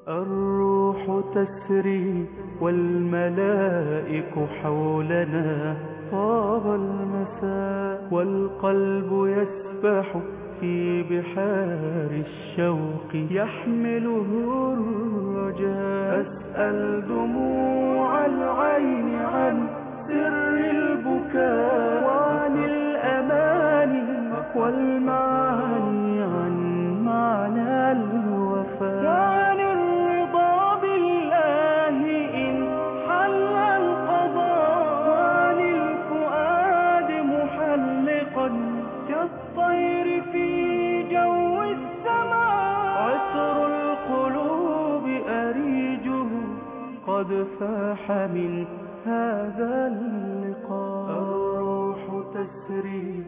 الروح تسري والملائك حولنا طاب المساء والقلب يسبح في بحار الشوق يحمله الرجاء أسأل دموع العين عن سر البكاء وعن الأماني والمعاني عن معنى الوفاء وعن الرضا بالله إن حل القضاء وعن الفؤاد محلقا كالطير في جو السماء عطر القلوب أريجه قد فاح من هذا اللقاء الروح تسري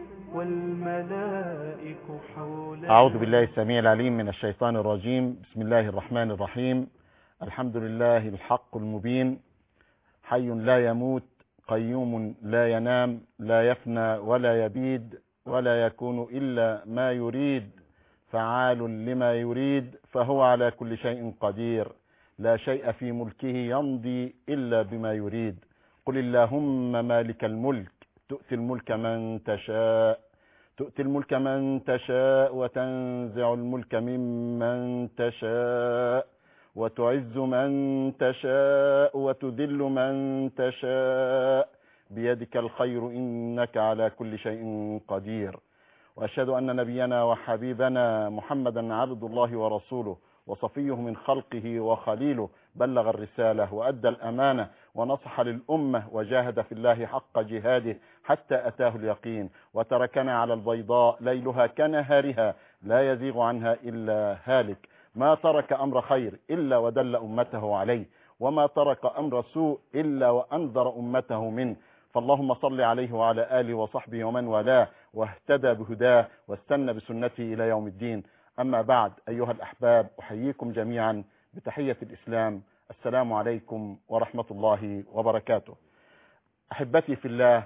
والملائك حولنا أعوذ بالله السميع العليم من الشيطان الرجيم بسم الله الرحمن الرحيم الحمد لله الحق المبين حي لا يموت قيوم لا ينام لا يفنى ولا يبيد ولا يكون إلا ما يريد فعال لما يريد فهو على كل شيء قدير لا شيء في ملكه يمضي إلا بما يريد قل اللهم مالك الملك تؤتي الملك من تشاء تؤتي الملك من تشاء وتنزع الملك ممن تشاء وتعز من تشاء وتذل من تشاء بيدك الخير إنك على كل شيء قدير وأشهد أن نبينا وحبيبنا محمدا عبد الله ورسوله وصفيه من خلقه وخليله بلغ الرسالة وأدى الأمانة ونصح للأمة وجاهد في الله حق جهاده حتى أتاه اليقين وتركنا على البيضاء ليلها كنهارها لا يزيغ عنها إلا هالك ما ترك أمر خير إلا ودل أمته عليه وما ترك أمر سوء إلا وأنذر أمته منه فاللهم صل عليه وعلى آله وصحبه ومن والاه واهتدى بهداه واستنى بسنته إلى يوم الدين أما بعد أيها الأحباب أحييكم جميعا بتحية الإسلام السلام عليكم ورحمة الله وبركاته أحبتي في الله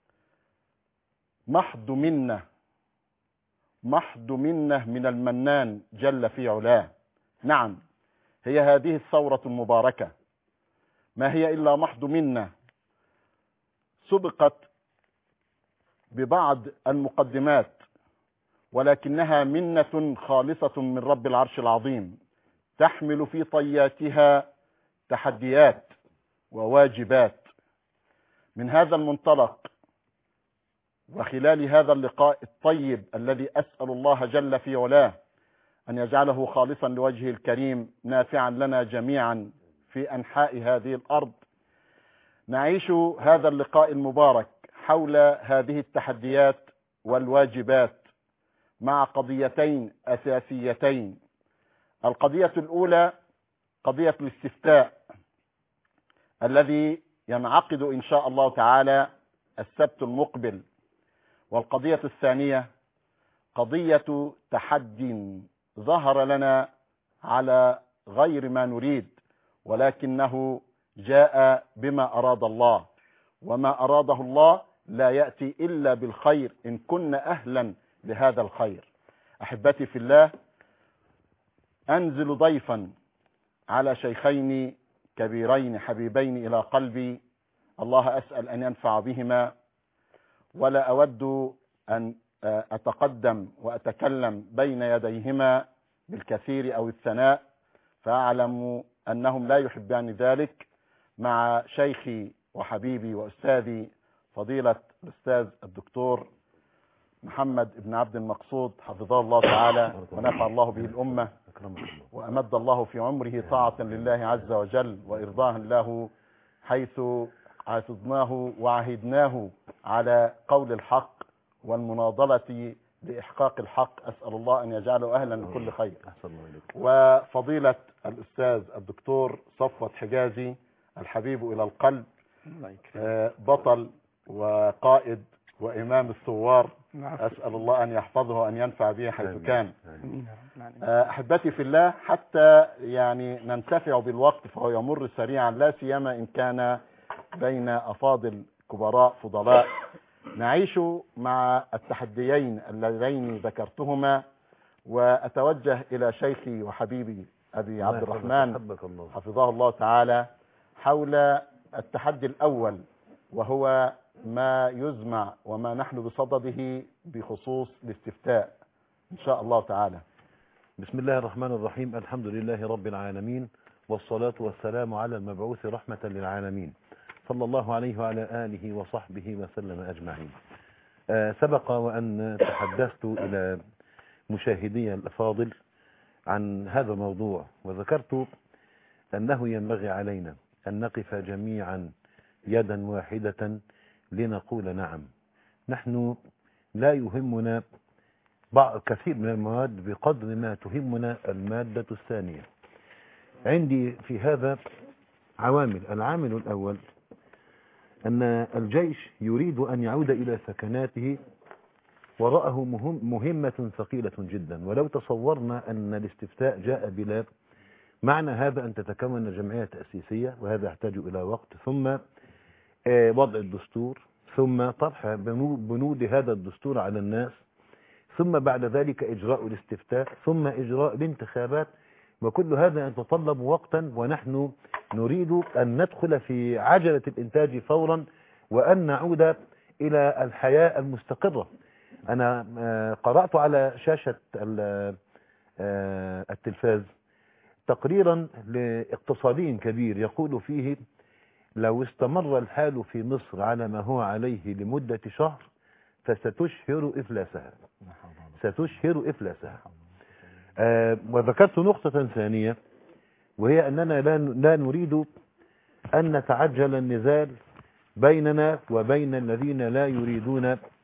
محض منة محض منة من المنان جل في علاه نعم هي هذه الثورة المباركة ما هي إلا محض منة سبقت ببعض المقدمات ولكنها منة خالصة من رب العرش العظيم تحمل في طياتها تحديات وواجبات من هذا المنطلق وخلال هذا اللقاء الطيب الذي أسأل الله جل في علاه أن يجعله خالصا لوجهه الكريم نافعا لنا جميعا في أنحاء هذه الأرض نعيش هذا اللقاء المبارك حول هذه التحديات والواجبات مع قضيتين أساسيتين القضية الأولى قضية الاستفتاء الذي ينعقد إن شاء الله تعالى السبت المقبل والقضية الثانية قضية تحدي ظهر لنا على غير ما نريد ولكنه جاء بما أراد الله وما أراده الله لا يأتي إلا بالخير إن كنا أهلا لهذا الخير أحبتي في الله أنزل ضيفا على شيخين كبيرين حبيبين إلى قلبي الله أسأل أن ينفع بهما ولا أود أن أتقدم وأتكلم بين يديهما بالكثير أو الثناء فأعلم أنهم لا يحبان ذلك مع شيخي وحبيبي وأستاذي فضيلة الأستاذ الدكتور محمد بن عبد المقصود حفظه الله تعالى ونفع الله به الأمة وأمد الله في عمره طاعة لله عز وجل وإرضاء له حيث حافظناه وعهدناه على قول الحق والمناضلة لإحقاق الحق أسأل الله أن يجعله أهلا لكل خير وفضيلة الأستاذ الدكتور صفوت حجازي الحبيب إلى القلب بطل وقائد وإمام الثوار أسأل الله أن يحفظه وأن ينفع به حيث كان أحبتي في الله حتى يعني ننتفع بالوقت فهو يمر سريعا لا سيما إن كان بين أفاضل كبراء فضلاء نعيش مع التحديين اللذين ذكرتهما وأتوجه إلى شيخي وحبيبي أبي الله عبد يحفظك، الرحمن يحبك الله حفظه الله تعالى حول التحدي الأول وهو ما يزمع وما نحن بصدده بخصوص الاستفتاء إن شاء الله تعالى بسم الله الرحمن الرحيم الحمد لله رب العالمين والصلاة والسلام على المبعوث رحمة للعالمين صلى الله عليه وعلى آله وصحبه وسلم أجمعين آه، سبق وأن تحدثت إلى مشاهدي الأفاضل عن هذا الموضوع وذكرت أنه ينبغي علينا أن نقف جميعا يدا واحدة لنقول نعم نحن لا يهمنا بعض كثير من المواد بقدر ما تهمنا المادة الثانية عندي في هذا عوامل العامل الأول أن الجيش يريد أن يعود إلى سكناته وراءه مهم مهمة ثقيلة جدا ولو تصورنا أن الاستفتاء جاء بلا معنى هذا أن تتكون جمعية تأسيسية وهذا يحتاج إلى وقت ثم آه، وضع الدستور ثم طرح بنو- بنود هذا الدستور على الناس ثم بعد ذلك إجراء الاستفتاء ثم إجراء الانتخابات وكل هذا يتطلب وقتا ونحن نريد أن ندخل في عجلة الإنتاج فورا وأن نعود إلى الحياة المستقرة أنا آه، قرأت على شاشة ال- آه، التلفاز تقريرا لاقتصادي كبير يقول فيه لو استمر الحال في مصر على ما هو عليه لمدة شهر فستشهر إفلاسها ستشهر إفلاسها آه، وذكرت نقطة ثانية وهي أننا لا لا نريد أن نتعجل النزال بيننا وبين الذين لا يريدون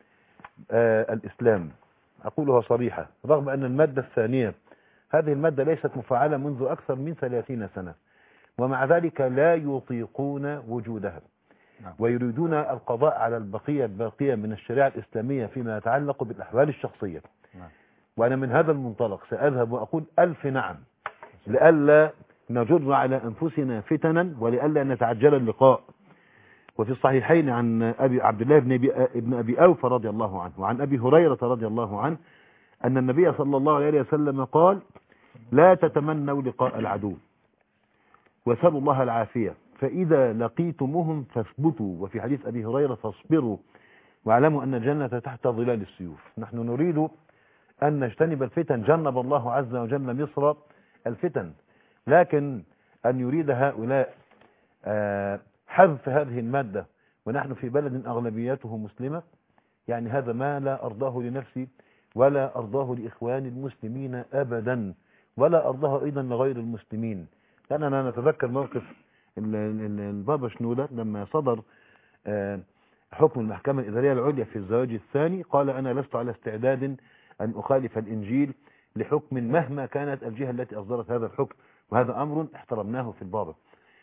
آه، الإسلام أقولها صريحة رغم أن المادة الثانية هذه المادة ليست مفعلة منذ أكثر من ثلاثين سنة ومع ذلك لا يطيقون وجودها نعم. ويريدون القضاء على البقية الباقية من الشريعة الإسلامية فيما يتعلق بالأحوال الشخصية نعم. وأنا من هذا المنطلق سأذهب وأقول ألف نعم لئلا نجر على أنفسنا فتنا ولئلا نتعجل اللقاء وفي الصحيحين عن أبي عبد الله بن أبي, ابن أبي أوفى رضي الله عنه وعن أبي هريرة رضي الله عنه أن النبي صلى الله عليه وسلم قال لا تتمنوا لقاء العدو وسلوا الله العافية فإذا لقيتموهم فاثبتوا وفي حديث أبي هريرة فاصبروا واعلموا أن الجنة تحت ظلال السيوف نحن نريد أن نجتنب الفتن جنب الله عز وجل مصر الفتن لكن أن يريد هؤلاء آه، حذف هذه المادة ونحن في بلد أغلبيته مسلمة يعني هذا ما لا أرضاه لنفسي ولا أرضاه لإخواني المسلمين أبدا ولا أرضاه أيضا لغير المسلمين لأننا نتذكر موقف ال- ال- البابا شنودة لما صدر آه، حكم المحكمة الإدارية العليا في الزواج الثاني قال أنا لست على استعداد أن أخالف الإنجيل لحكم مهما كانت الجهة التي أصدرت هذا الحكم وهذا أمر احترمناه في البابا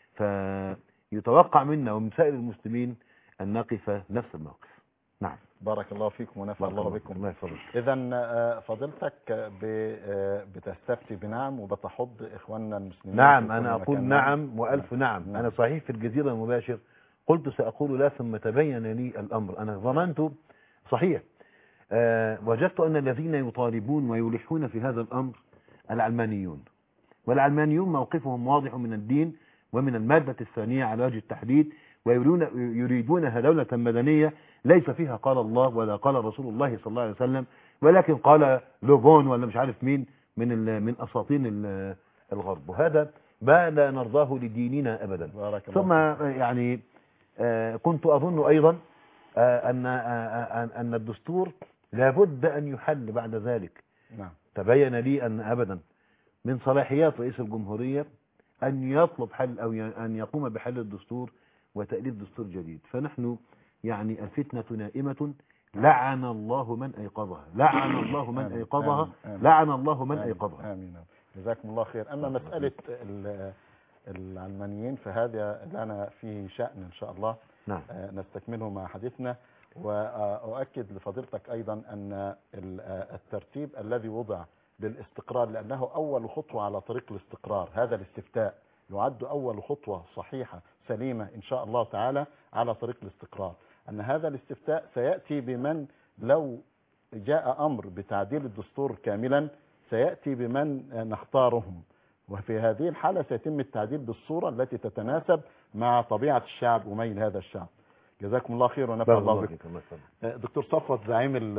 فيتوقع منا ومن سائر المسلمين أن نقف نفس الموقف نعم بارك الله فيكم ونفع الله بكم الله يفضل إذا فضيلتك ب- آه، بتستفتي بنعم وبتحض إخواننا المسلمين نعم في أنا كل أقول مكان. نعم وألف نعم نعم. أنا صحيح في الجزيرة المباشر قلت سأقول لا ثم تبين لي الأمر أنا ظننت صحيح آه وجدت أن الذين يطالبون ويلحون في هذا الأمر العلمانيون والعلمانيون موقفهم واضح من الدين ومن المادة الثانية على وجه التحديد ويريدون يريدونها دولة مدنية ليس فيها قال الله ولا قال رسول الله صلى الله عليه وسلم ولكن قال لوفون ولا مش عارف مين من ال- من اساطين ال- الغرب وهذا ما لا نرضاه لديننا ابدا بارك الله ثم يعني آه، كنت اظن ايضا آه، ان آه، آه، ان الدستور لابد ان يحل بعد ذلك نعم تبين لي ان ابدا من صلاحيات رئيس الجمهوريه ان يطلب حل او ي- ان يقوم بحل الدستور وتاليف دستور جديد فنحن يعني الفتنه نائمه لعن الله من ايقظها لعن الله من آمين. ايقظها آمين. آمين. لعن الله من آمين. ايقظها آمين جزاكم الله خير أما مسألة ال- العلمانيين فهذا لنا فيه شأن إن شاء الله نعم آه، نستكمله مع حديثنا وأؤكد لفضيلتك أيضا أن ال- آه، الترتيب الذي وضع للاستقرار لأنه أول خطوة على طريق الاستقرار هذا الاستفتاء يعد أول خطوة صحيحة سليمة إن شاء الله تعالى على طريق الاستقرار أن هذا الاستفتاء سيأتي بمن لو جاء أمر بتعديل الدستور كاملا سيأتي بمن نختارهم وفي هذه الحالة سيتم التعديل بالصورة التي تتناسب مع طبيعة الشعب وميل هذا الشعب جزاكم الله خير ونفع بارك الله الله بكم فيك الله يسلمك. دكتور صفوت زعيم ال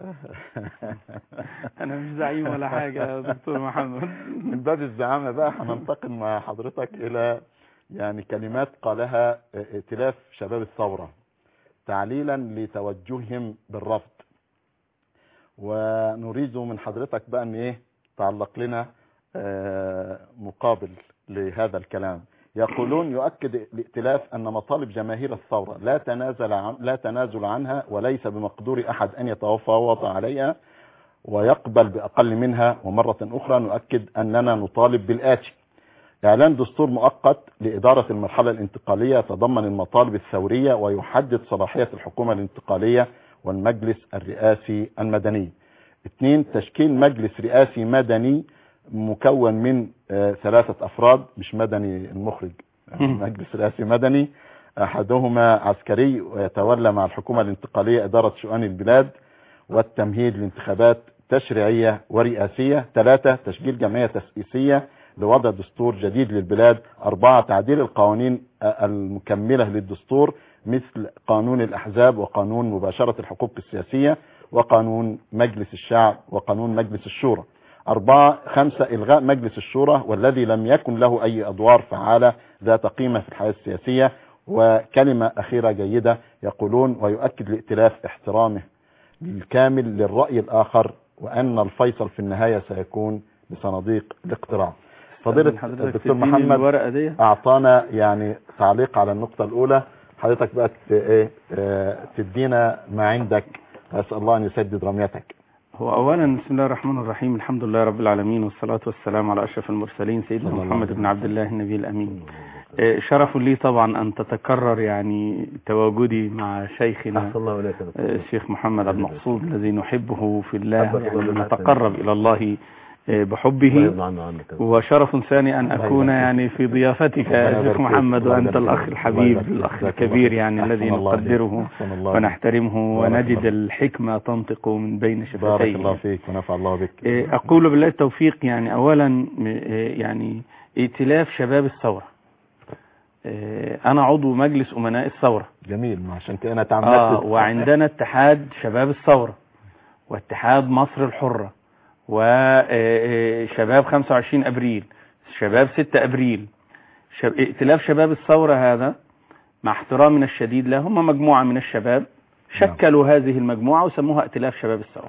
انا مش زعيم ولا حاجه يا دكتور محمد من باب الزعامة بقى هننتقل مع حضرتك إلى يعني كلمات قالها ائتلاف شباب الثورة تعليلا لتوجههم بالرفض ونريد من حضرتك بقى ان ايه تعلق لنا آه، مقابل لهذا الكلام يقولون يؤكد الائتلاف ان مطالب جماهير الثورة لا تنازل عن لا تنازل عنها وليس بمقدور احد ان يتفاوض عليها ويقبل باقل منها ومرة اخرى نؤكد اننا نطالب بالاتي اعلان دستور مؤقت لادارة المرحلة الانتقالية يتضمن المطالب الثورية ويحدد صلاحية الحكومة الانتقالية والمجلس الرئاسي المدني اثنين تشكيل مجلس رئاسي مدني مكون من آه، ثلاثة افراد مش مدني المخرج مجلس رئاسي مدني احدهما عسكري ويتولى مع الحكومة الانتقالية ادارة شؤون البلاد والتمهيد لانتخابات تشريعية ورئاسية ثلاثة تشكيل جمعية تأسيسية لوضع دستور جديد للبلاد أربعة تعديل القوانين آه، المكملة للدستور مثل قانون الأحزاب وقانون مباشرة الحقوق السياسية وقانون مجلس الشعب وقانون مجلس الشورى أربعة خمسة إلغاء مجلس الشورى والذي لم يكن له أي أدوار فعالة ذات قيمة في الحياة السياسية وكلمة أخيرة جيدة يقولون ويؤكد الائتلاف احترامه الكامل للرأي الآخر وأن الفيصل في النهاية سيكون بصناديق الاقتراع فضيلة حضرتك الدكتور تديني محمد الورقه دي اعطانا يعني تعليق على النقطة الاولى حضرتك بقى ت- ايه آه، تدينا ما عندك اسال الله ان يسدد رميتك هو اولا بسم الله الرحمن الرحيم الحمد لله رب العالمين والصلاه والسلام على اشرف المرسلين سيدنا صلى الله محمد عليه بن عبد الله النبي الامين آه، شرف لي طبعا ان تتكرر يعني تواجدي مع شيخنا أحسن الله إليك يا دكتور. آه، الشيخ محمد عبد المقصود الذي نحبه في الله حبك يعني الله بالله. نتقرب الى الله آه، الله بحبه يرضى عنه عنك وشرف ثاني أن الله أكون يبارك يعني في ضيافتك ربنا يا يبارك شيخ فيك. محمد الله وأنت يبارك الأخ فيك. الحبيب الله يبارك فيك. الأخ جزاك الله الكبير خير. يعني أحسن الذي الله عليك. نقدره أحسن الله عليك. ونحترمه بارك ونجد الله. الحكمة تنطق من بين بارك الله شفتيه فيك ونفع الله بك إيه، أقول بالله التوفيق يعني أولا م- إيه، يعني ائتلاف شباب الثورة إيه، أنا عضو مجلس أمناء الثورة جميل ما عشان كده انا آه تعمدت وعندنا اتحاد شباب الثورة واتحاد مصر الحرة وشباب 25 أبريل شباب 6 أبريل شب... ائتلاف شباب الثورة هذا مع احترامنا الشديد له هم مجموعة من الشباب شكلوا هذه المجموعة وسموها ائتلاف شباب الثورة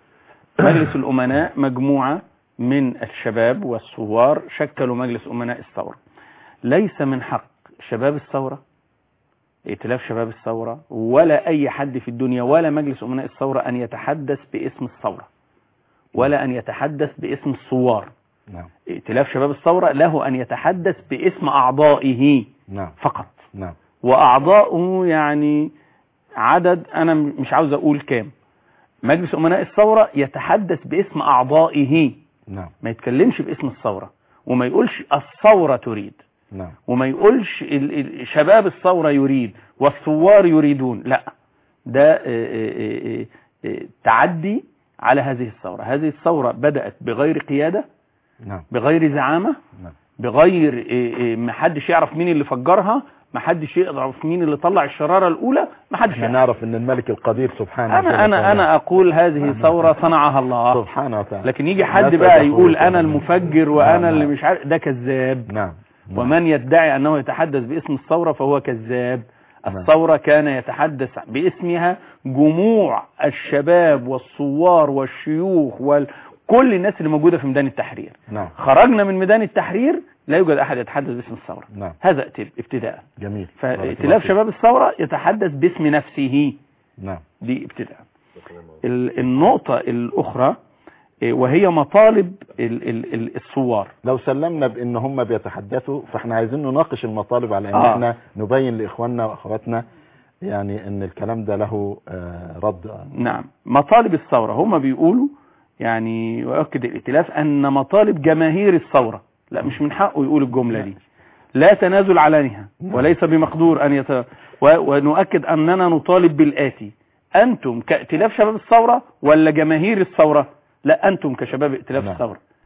مجلس الأمناء مجموعة من الشباب والثوار شكلوا مجلس أمناء الثورة ليس من حق شباب الثورة ائتلاف شباب الثورة ولا أي حد في الدنيا ولا مجلس أمناء الثورة أن يتحدث باسم الثورة ولا أن يتحدث باسم الثوار نعم ائتلاف شباب الثورة له أن يتحدث باسم أعضائه نعم فقط نعم وأعضاؤه يعني عدد أنا م- مش عاوز أقول كام مجلس أمناء الثورة يتحدث باسم أعضائه نعم ما يتكلمش باسم الثورة وما يقولش الثورة تريد نعم وما يقولش ال- ال- شباب الثورة يريد والثوار يريدون لا ده آه، آه، آه، آه، تعدي على هذه الثورة هذه الثورة بدأت بغير قيادة نعم بغير زعامة نعم بغير آه، آه، محدش يعرف مين اللي فجرها محدش يعرف مين اللي طلع الشرارة الأولى محدش احنا يعرف نعرف ان الملك القدير سبحانه أنا أنا أنا أقول هذه ثورة صنعها الله سبحانه وتعالى لكن يجي حد نسأل بقى الله يقول سبحانه. أنا المفجر نعم، وأنا نعم. اللي مش عارف ده كذاب نعم نعم. ومن يدعي أنه يتحدث باسم الثورة فهو كذاب نعم. الثورة كان يتحدث باسمها جموع الشباب والثوار والشيوخ وكل الناس اللي موجودة في ميدان التحرير نعم خرجنا من ميدان التحرير لا يوجد أحد يتحدث باسم الثورة نعم هذا ائتل- ابتداء جميل بارك الله فائتلاف فيك. شباب الثورة يتحدث باسم نفسه نعم دي ابتداء ال- النقطة الأخرى إيه، وهي مطالب ال- ال- ال- الثوار لو سلمنا بان هم بيتحدثوا فاحنا عايزين نناقش المطالب على ان آه. احنا نبين لاخواننا واخواتنا يعني ان الكلام ده له آه، رد نعم مطالب الثورة هم بيقولوا يعني يؤكد الائتلاف أن مطالب جماهير الثورة لا مش من حقه يقول الجملة دي لا تنازل عليها وليس بمقدور أن يت... و... ونؤكد أننا نطالب بالآتي أنتم كائتلاف شباب الثورة ولا جماهير الثورة لا أنتم كشباب ائتلاف نعم. الثورة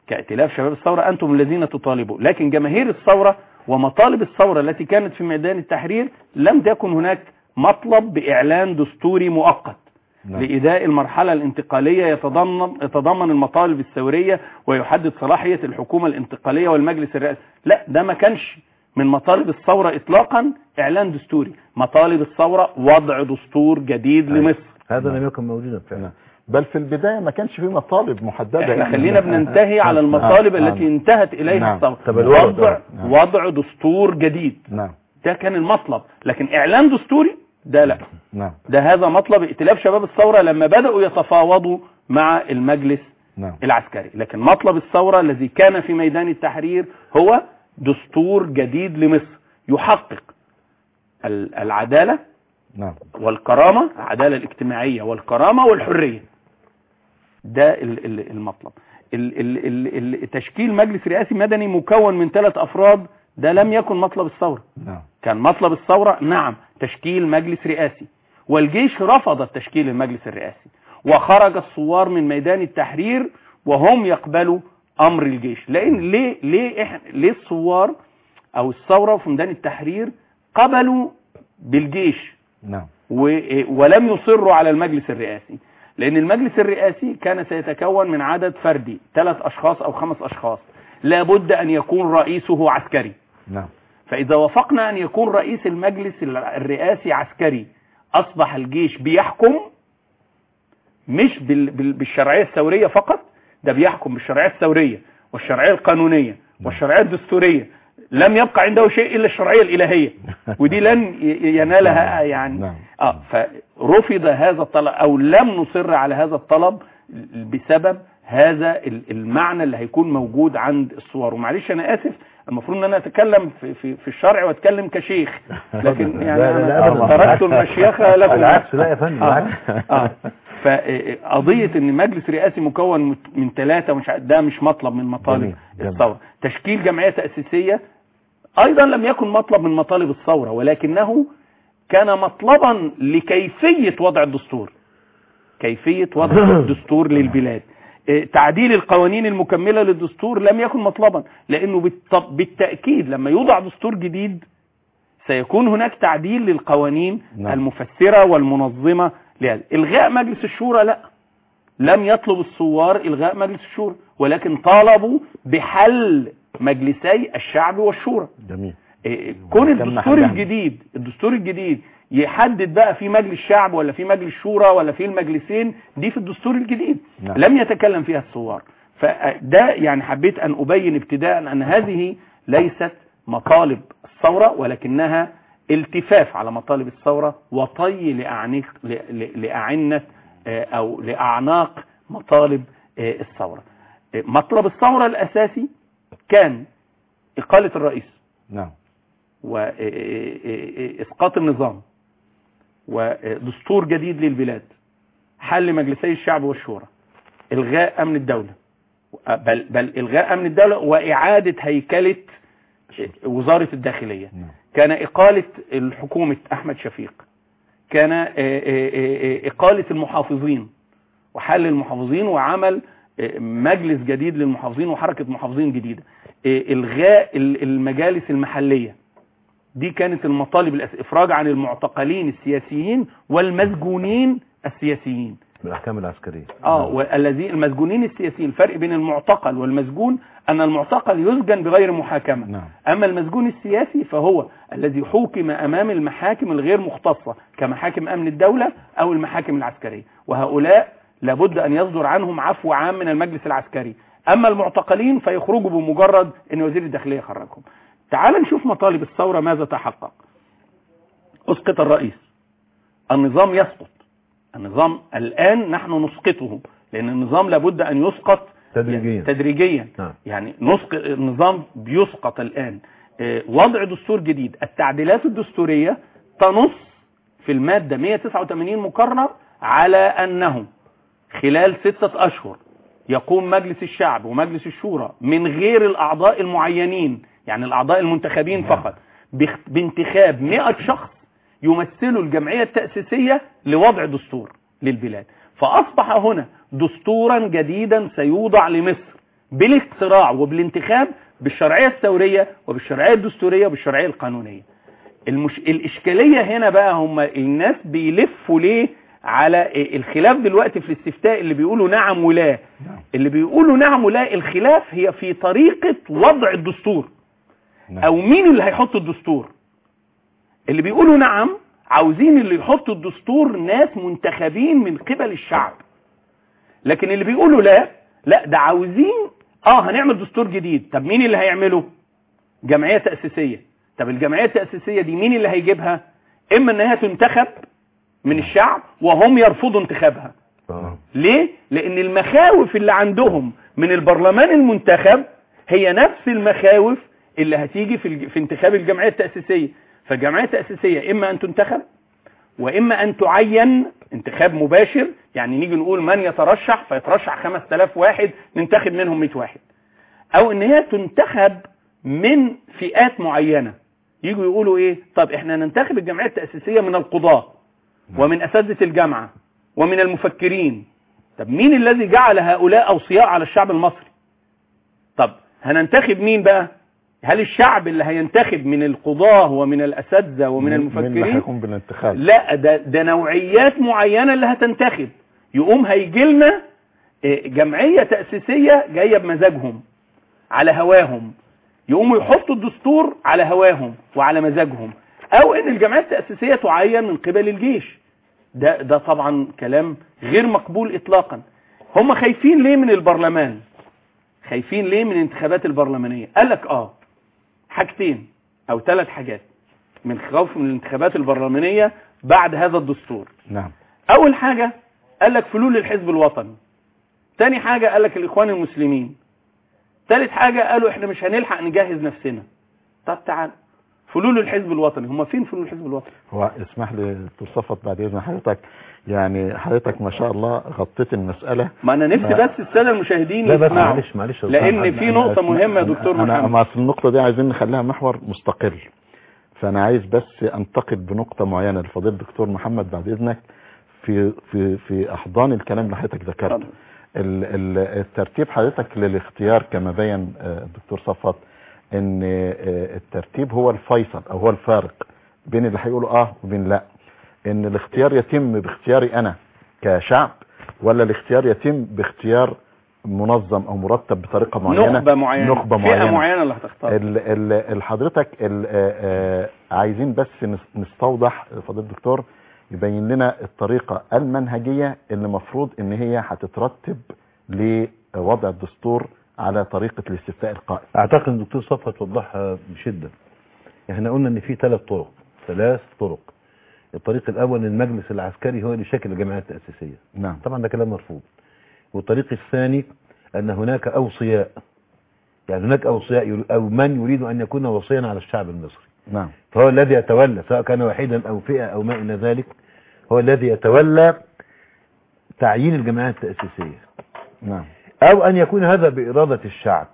كائتلاف شباب الثورة أنتم الذين تطالبوا لكن جماهير الثورة ومطالب الثورة التي كانت في ميدان التحرير لم تكن هناك مطلب بإعلان دستوري مؤقت نعم. لإداء المرحلة الانتقالية يتضمن يتضمن المطالب الثورية ويحدد صلاحية الحكومة الانتقالية والمجلس الرئاسي لا ده ما كانش من مطالب الثورة إطلاقا إعلان دستوري مطالب الثورة وضع دستور جديد أيوة. لمصر هذا نعم. لم يكن موجودا فعلا نعم. بل في البداية ما كانش فيه مطالب محددة احنا يعني. خلينا بننتهي على المطالب نعم. التي انتهت إليها نعم. الثورة تبلورت. وضع نعم. وضع دستور جديد نعم ده كان المطلب لكن إعلان دستوري ده لا نعم ده هذا مطلب ائتلاف شباب الثورة لما بدأوا يتفاوضوا مع المجلس نعم العسكري لكن مطلب الثورة الذي كان في ميدان التحرير هو دستور جديد لمصر يحقق ال- العدالة نعم والكرامة العدالة الاجتماعية والكرامة والحرية ده ال- ال- المطلب ال- ال- ال- ال- تشكيل مجلس رئاسي مدني مكون من ثلاث أفراد ده لم يكن مطلب الثورة نعم كان مطلب الثورة نعم تشكيل مجلس رئاسي والجيش رفض تشكيل المجلس الرئاسي وخرج الثوار من ميدان التحرير وهم يقبلوا امر الجيش لان ليه ليه احنا ليه الثوار او الثوره في ميدان التحرير قبلوا بالجيش نعم و- ولم يصروا على المجلس الرئاسي لان المجلس الرئاسي كان سيتكون من عدد فردي ثلاث اشخاص او خمس اشخاص لابد ان يكون رئيسه عسكري نعم فإذا وافقنا أن يكون رئيس المجلس الرئاسي عسكري أصبح الجيش بيحكم مش بال- بال- بالشرعية الثورية فقط ده بيحكم بالشرعية الثورية والشرعية القانونية والشرعية الدستورية لم يبقى عنده شيء إلا الشرعية الإلهية ودي لن ي- ينالها يعني نعم. اه فرفض هذا الطلب او لم نصر على هذا الطلب بسبب هذا ال- المعنى اللي هيكون موجود عند الصور ومعلش انا اسف المفروض ان انا اتكلم في في, في الشرع واتكلم كشيخ لكن يعني لا، لا، لا، انا أبداً. تركت المشيخه لكم بالعكس لا يا فندم آه. بالعكس اه فقضيه ان مجلس رئاسي مكون من ثلاثه مش ع- ده مش مطلب من مطالب جميل، جميل. الثوره تشكيل جمعيه تاسيسيه ايضا لم يكن مطلب من مطالب الثوره ولكنه كان مطلبا لكيفيه وضع الدستور كيفيه وضع الدستور للبلاد إيه، تعديل القوانين المكمله للدستور لم يكن مطلبا لانه بالط- بالتاكيد لما يوضع دستور جديد سيكون هناك تعديل للقوانين نعم. المفسره والمنظمه لهذا الغاء مجلس الشورى لا لم يطلب الثوار الغاء مجلس الشورى ولكن طالبوا بحل مجلسي الشعب والشورى جميل إيه، كون كان الدستور محلها. الجديد الدستور الجديد يحدد بقى في مجلس شعب ولا في مجلس شورى ولا في المجلسين دي في الدستور الجديد نعم. لم يتكلم فيها الثوار فده يعني حبيت ان ابين ابتداء ان هذه ليست مطالب الثوره ولكنها التفاف على مطالب الثوره وطي لاعناق ل- ل- لاعنه آه، او لاعناق مطالب آه، الثوره آه، مطلب الثوره الاساسي كان اقاله الرئيس نعم وإسقاط النظام ودستور جديد للبلاد حل مجلسي الشعب والشورى إلغاء أمن الدولة بل, بل إلغاء أمن الدولة وإعادة هيكلة وزارة الداخلية نعم كان إقالة الحكومة أحمد شفيق كان آه، آه، آه، إقالة المحافظين وحل المحافظين وعمل آه، مجلس جديد للمحافظين وحركة محافظين جديدة آه، إلغاء ال- المجالس المحلية دي كانت المطالب الأس... إفراج عن المعتقلين السياسيين والمسجونين السياسيين بالاحكام العسكريه اه والذين المسجونين السياسيين الفرق بين المعتقل والمسجون ان المعتقل يسجن بغير محاكمه نعم اما المسجون السياسي فهو الذي حوكم امام المحاكم الغير مختصه كمحاكم امن الدوله او المحاكم العسكريه وهؤلاء لابد ان يصدر عنهم عفو عام من المجلس العسكري اما المعتقلين فيخرجوا بمجرد ان وزير الداخليه خرجهم تعال نشوف مطالب الثوره ماذا تحقق اسقط الرئيس النظام يسقط النظام الآن نحن نسقطه لأن النظام لابد أن يسقط تدريجيا تدريجيا نعم يعني نسقط النظام بيسقط الآن آه، وضع دستور جديد التعديلات الدستورية تنص في المادة 189 مقرر على أنه خلال ستة أشهر يقوم مجلس الشعب ومجلس الشورى من غير الأعضاء المعينين يعني الأعضاء المنتخبين فقط باخ- بانتخاب 100 شخص يمثلوا الجمعية التأسيسية لوضع دستور للبلاد فأصبح هنا دستورا جديدا سيوضع لمصر بالاقتراع وبالانتخاب بالشرعية الثورية وبالشرعية الدستورية وبالشرعية القانونية المش... الإشكالية هنا بقى هم الناس بيلفوا ليه على الخلاف دلوقتي في الاستفتاء اللي بيقولوا نعم ولا اللي بيقولوا نعم ولا الخلاف هي في طريقة وضع الدستور نعم. او مين اللي هيحط الدستور اللي بيقولوا نعم عاوزين اللي يحط الدستور ناس منتخبين من قبل الشعب لكن اللي بيقولوا لا لا ده عاوزين اه هنعمل دستور جديد طب مين اللي هيعمله جمعية تأسيسية طب الجمعية التأسيسية دي مين اللي هيجيبها اما انها تنتخب من الشعب وهم يرفضوا انتخابها آه. ليه لان المخاوف اللي عندهم من البرلمان المنتخب هي نفس المخاوف اللي هتيجي في, الج... في انتخاب الجمعية التأسيسية فالجمعية التأسيسية اما ان تنتخب واما ان تعين انتخاب مباشر يعني نيجي نقول من يترشح فيترشح 5000 واحد ننتخب منهم 100 واحد او ان هي تنتخب من فئات معينة يجوا يقولوا ايه طب احنا ننتخب الجمعية التأسيسية من القضاة ومن اساتذه الجامعة ومن المفكرين طب مين الذي جعل هؤلاء اوصياء على الشعب المصري طب هننتخب مين بقى هل الشعب اللي هينتخب من القضاة ومن الاساتذه ومن مين اللي المفكرين هيقوم بالانتخاب لا ده ده نوعيات معينة اللي هتنتخب يقوم هيجي لنا جمعية تأسيسية جاية بمزاجهم على هواهم يقوموا يحطوا الدستور على هواهم وعلى مزاجهم او ان الجمعية التأسيسية تعين من قبل الجيش ده ده طبعا كلام غير مقبول اطلاقا هم خايفين ليه من البرلمان خايفين ليه من الانتخابات البرلمانية قال لك اه حاجتين او ثلاث حاجات من خوف من الانتخابات البرلمانية بعد هذا الدستور نعم اول حاجة قال لك فلول الحزب الوطني تاني حاجة قال لك الاخوان المسلمين تالت حاجة قالوا احنا مش هنلحق نجهز نفسنا طب تعال فلول الحزب الوطني هم فين فلول الحزب الوطني هو اسمح لي تصفت بعد اذن حضرتك يعني حضرتك ما شاء الله غطيت المسألة ما انا نفسي ما- بس السادة المشاهدين لا بس يسمعوا معلش معلش يا لان أستاذ. في نقطة مهمة يا أنا- دكتور انا محمد ما اصل النقطة دي عايزين نخليها محور مستقل فانا عايز بس انتقد بنقطة معينة لفضيلة الدكتور محمد بعد اذنك في في في احضان الكلام اللي حضرتك ذكرته اتفضل. ال- ال- الترتيب حضرتك للاختيار كما بين آه، الدكتور صفوت ان آه، الترتيب هو الفيصل او هو الفارق بين اللي هيقولوا اه وبين لا ان الاختيار يتم باختياري انا كشعب ولا الاختيار يتم باختيار منظم او مرتب بطريقه معينه نخبة معينة نخبه فئة معينه معينة اللي هتختار ال- ال- ال- حضرتك ال- آه، آه، عايزين بس نس- نستوضح فضيله الدكتور يبين لنا الطريقه المنهجيه اللي المفروض ان هي هتترتب لوضع الدستور على طريقه الاستفتاء القائم اعتقد ان الدكتور صفوت وضحها بشده احنا قلنا ان في ثلاث طرق ثلاث طرق الطريق الاول ان المجلس العسكري هو اللي شكل الجمعيه التاسيسيه نعم طبعا ده كلام مرفوض والطريق الثاني ان هناك اوصياء يعني هناك اوصياء ير- او من يريد ان يكون وصيا على الشعب المصري نعم فهو الذي يتولى سواء كان وحيدا او فئه او ما الى ذلك هو الذي يتولى تعيين الجمعيه التاسيسيه نعم أو أن يكون هذا بإرادة الشعب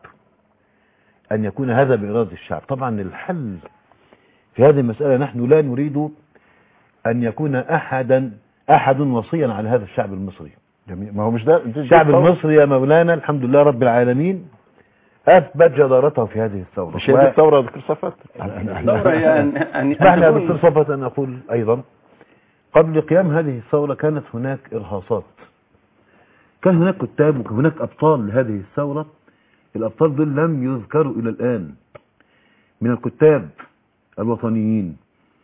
أن يكون هذا بإرادة الشعب طبعا الحل في هذه المسألة نحن لا نريد أن يكون أحدا أحد وصيا على هذا الشعب المصري جميل ما هو مش ده دي- دي الشعب الثورة. المصري يا مولانا الحمد لله رب العالمين أثبت جدارته في هذه الثورة مش هي دي الثوره يا دكتور صفوت الثورة هي أن أن اسمحنا يا أن دكتور تكون صفوت أن أقول أيضا قبل قيام هذه الثورة كانت هناك إرهاصات كان هناك كتاب وكان هناك أبطال لهذه الثورة الأبطال دول لم يذكروا إلى الآن من الكتاب الوطنيين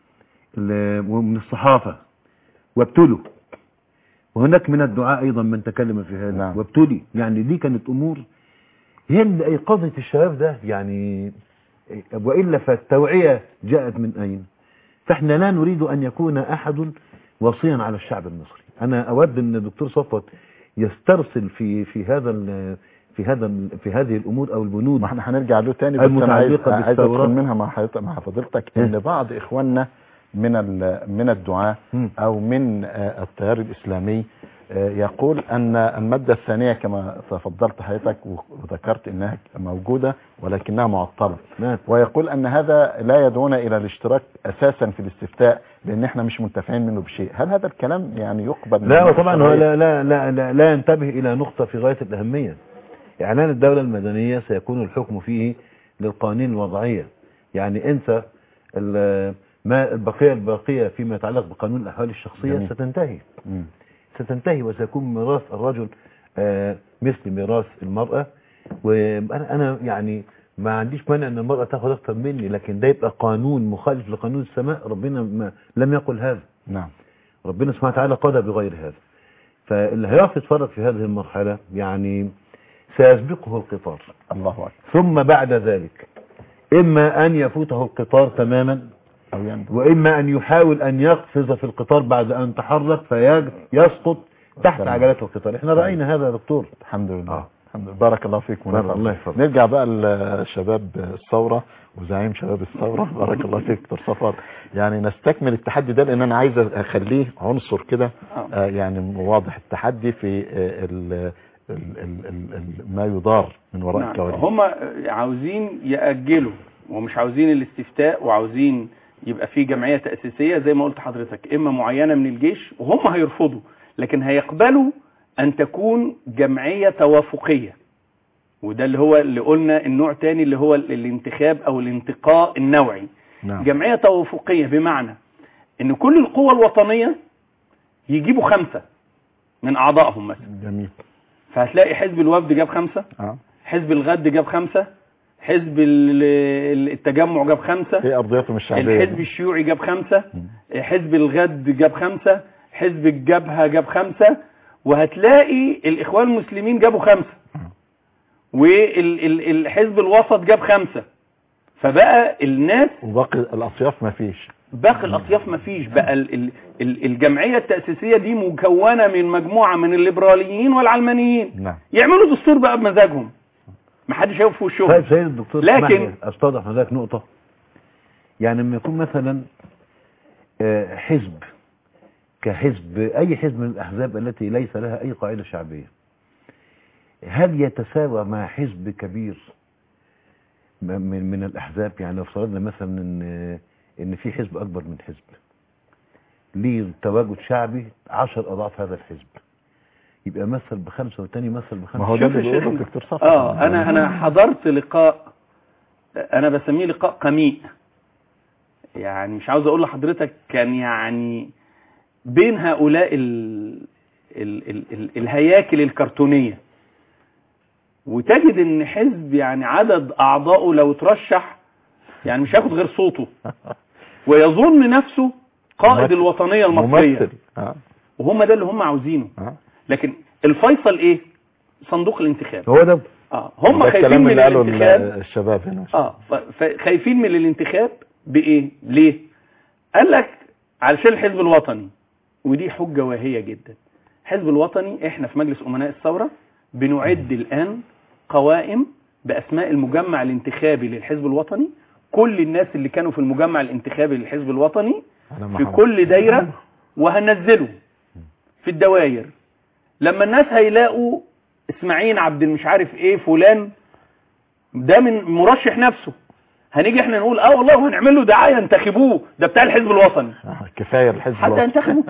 ال- ومن الصحافة وابتلوا وهناك من الدعاء أيضا من تكلم في هذا نعم. وابتلي يعني دي كانت أمور هي اللي أيقظت الشباب ده يعني وإلا فالتوعية جاءت من أين فإحنا لا نريد أن يكون أحد وصيا على الشعب المصري أنا أود أن الدكتور صفوت يسترسل في في هذا ال- في هذا ال- في هذه الأمور أو البنود ما احنا هنرجع له تاني بس انا عايز المتعلقة عايز ادخل بالثورات. منها مع حضرتك مع فضيلتك ان بعض اخواننا من ال- من الدعاة مم. او من آه، التيار الاسلامي آه، يقول ان المادة الثانية كما تفضلت حضرتك وذكرت انها موجودة ولكنها معطلة نعم. ويقول ان هذا لا يدعونا الى الاشتراك اساسا في الاستفتاء لان احنا مش منتفعين منه بشيء هل هذا الكلام يعني يقبل لا من وطبعا هو الشرعية؟ لا لا لا لا, لا ينتبه إلى نقطة في غاية الأهمية إعلان الدولة المدنية سيكون الحكم فيه للقوانين الوضعية يعني أنت ال- ما البقية الباقية فيما يتعلق بقانون الأحوال الشخصية جميل. ستنتهي مم. ستنتهي وسيكون ميراث الرجل آه، مثل ميراث المرأة وأنا أنا يعني ما عنديش مانع أن المرأة تاخد أكتر مني لكن ده يبقى قانون مخالف لقانون السماء ربنا ما لم يقل هذا نعم ربنا سبحانه وتعالى قضى بغير هذا فاللي هيقف يتفرج في هذه المرحلة يعني سيسبقه القطار الله أكبر ثم بعد ذلك إما أن يفوته القطار تماما أو يندم وإما أن يحاول أن يقفز في القطار بعد أن تحرك فيسقط تحت تمام. عجلات القطار احنا رأينا هذا يا دكتور الحمد لله آه. الحمد لله بارك الله فيكم بارك ونفع الله بكم. يحفظك. نرجع بقى لشباب الثورة وزعيم شباب الثورة بارك الله فيك دكتور صفوت يعني نستكمل التحدي ده لان انا عايز اخليه عنصر كده آه. آه، يعني واضح التحدي في آه، ال ال ال ال ال ما يدار من وراء نعم. الكواليس هم عاوزين يأجلوا ومش عاوزين الاستفتاء وعاوزين يبقى في جمعية تأسيسية زي ما قلت حضرتك إما معينة من الجيش وهم هيرفضوا لكن هيقبلوا أن تكون جمعية توافقية وده اللي هو اللي قلنا النوع تاني اللي هو ال- الانتخاب أو الانتقاء النوعي نعم جمعية توافقية بمعنى ان كل القوى الوطنية يجيبوا خمسة من اعضائهم مثلا جميل فهتلاقي حزب الوفد جاب خمسة اه حزب الغد جاب خمسة حزب ال- ال- التجمع جاب خمسة ايه ارضيتهم الشعبيه الحزب الشيوعي جاب خمسة حزب الغد جاب خمسة حزب الجبهة جاب خمسة وهتلاقي الإخوان المسلمين جابوا خمسة والحزب الوسط جاب خمسة فبقى الناس وباقي الاصياف ما فيش باقي الأطياف مفيش بقى ال- ال- ال- الجمعية التأسيسية دي مكونة من مجموعة من الليبراليين والعلمانيين نعم يعملوا دستور بقى بمزاجهم محدش هيقف في وشهم طيب سيد الدكتور لكن- اسمح لي استوضح حضرتك نقطة يعني لما يكون مثلا آه، حزب كحزب اي حزب من الاحزاب التي ليس لها اي قاعدة شعبية هل يتساوى مع حزب كبير م- من من الاحزاب يعني لو فرضنا مثلا ان ان في حزب اكبر من حزب ليه تواجد شعبي عشر اضعاف هذا الحزب يبقى مثل بخمسة والتاني مثل بخمسة ما هو ده شوف اللي يا بيقوله شيخ- الدكتور صفوت اه انا انا حضرت لقاء انا بسميه لقاء قميء يعني مش عاوز اقول لحضرتك كان يعني بين هؤلاء ال ال ال ال الهياكل الكرتونية وتجد ان حزب يعني عدد اعضائه لو ترشح يعني مش هياخد غير صوته ويظن نفسه قائد ممثل. الوطنية المصرية ممثل اه وهم ده اللي هم عاوزينه اه لكن الفيصل ايه صندوق الانتخاب هو ده اه هم ده خايفين الكلام من اللي قاله ال- الانتخاب الشباب هنا اه ف- فخايفين من الانتخاب بايه ليه قال لك علشان الحزب الوطني ودي حجة واهية جدا الحزب الوطني احنا في مجلس امناء الثورة بنعد الان قوائم باسماء المجمع الانتخابي للحزب الوطني كل الناس اللي كانوا في المجمع الانتخابي للحزب الوطني أنا في محمد. كل دايرة وهنزله في الدواير لما الناس هيلاقوا اسماعيل عبد المش عارف ايه فلان ده من مرشح نفسه هنيجي احنا نقول اه والله وهنعمل له دعايه انتخبوه ده بتاع الحزب الوطني آه، كفايه الحزب حتى الوطني. ينتخبوا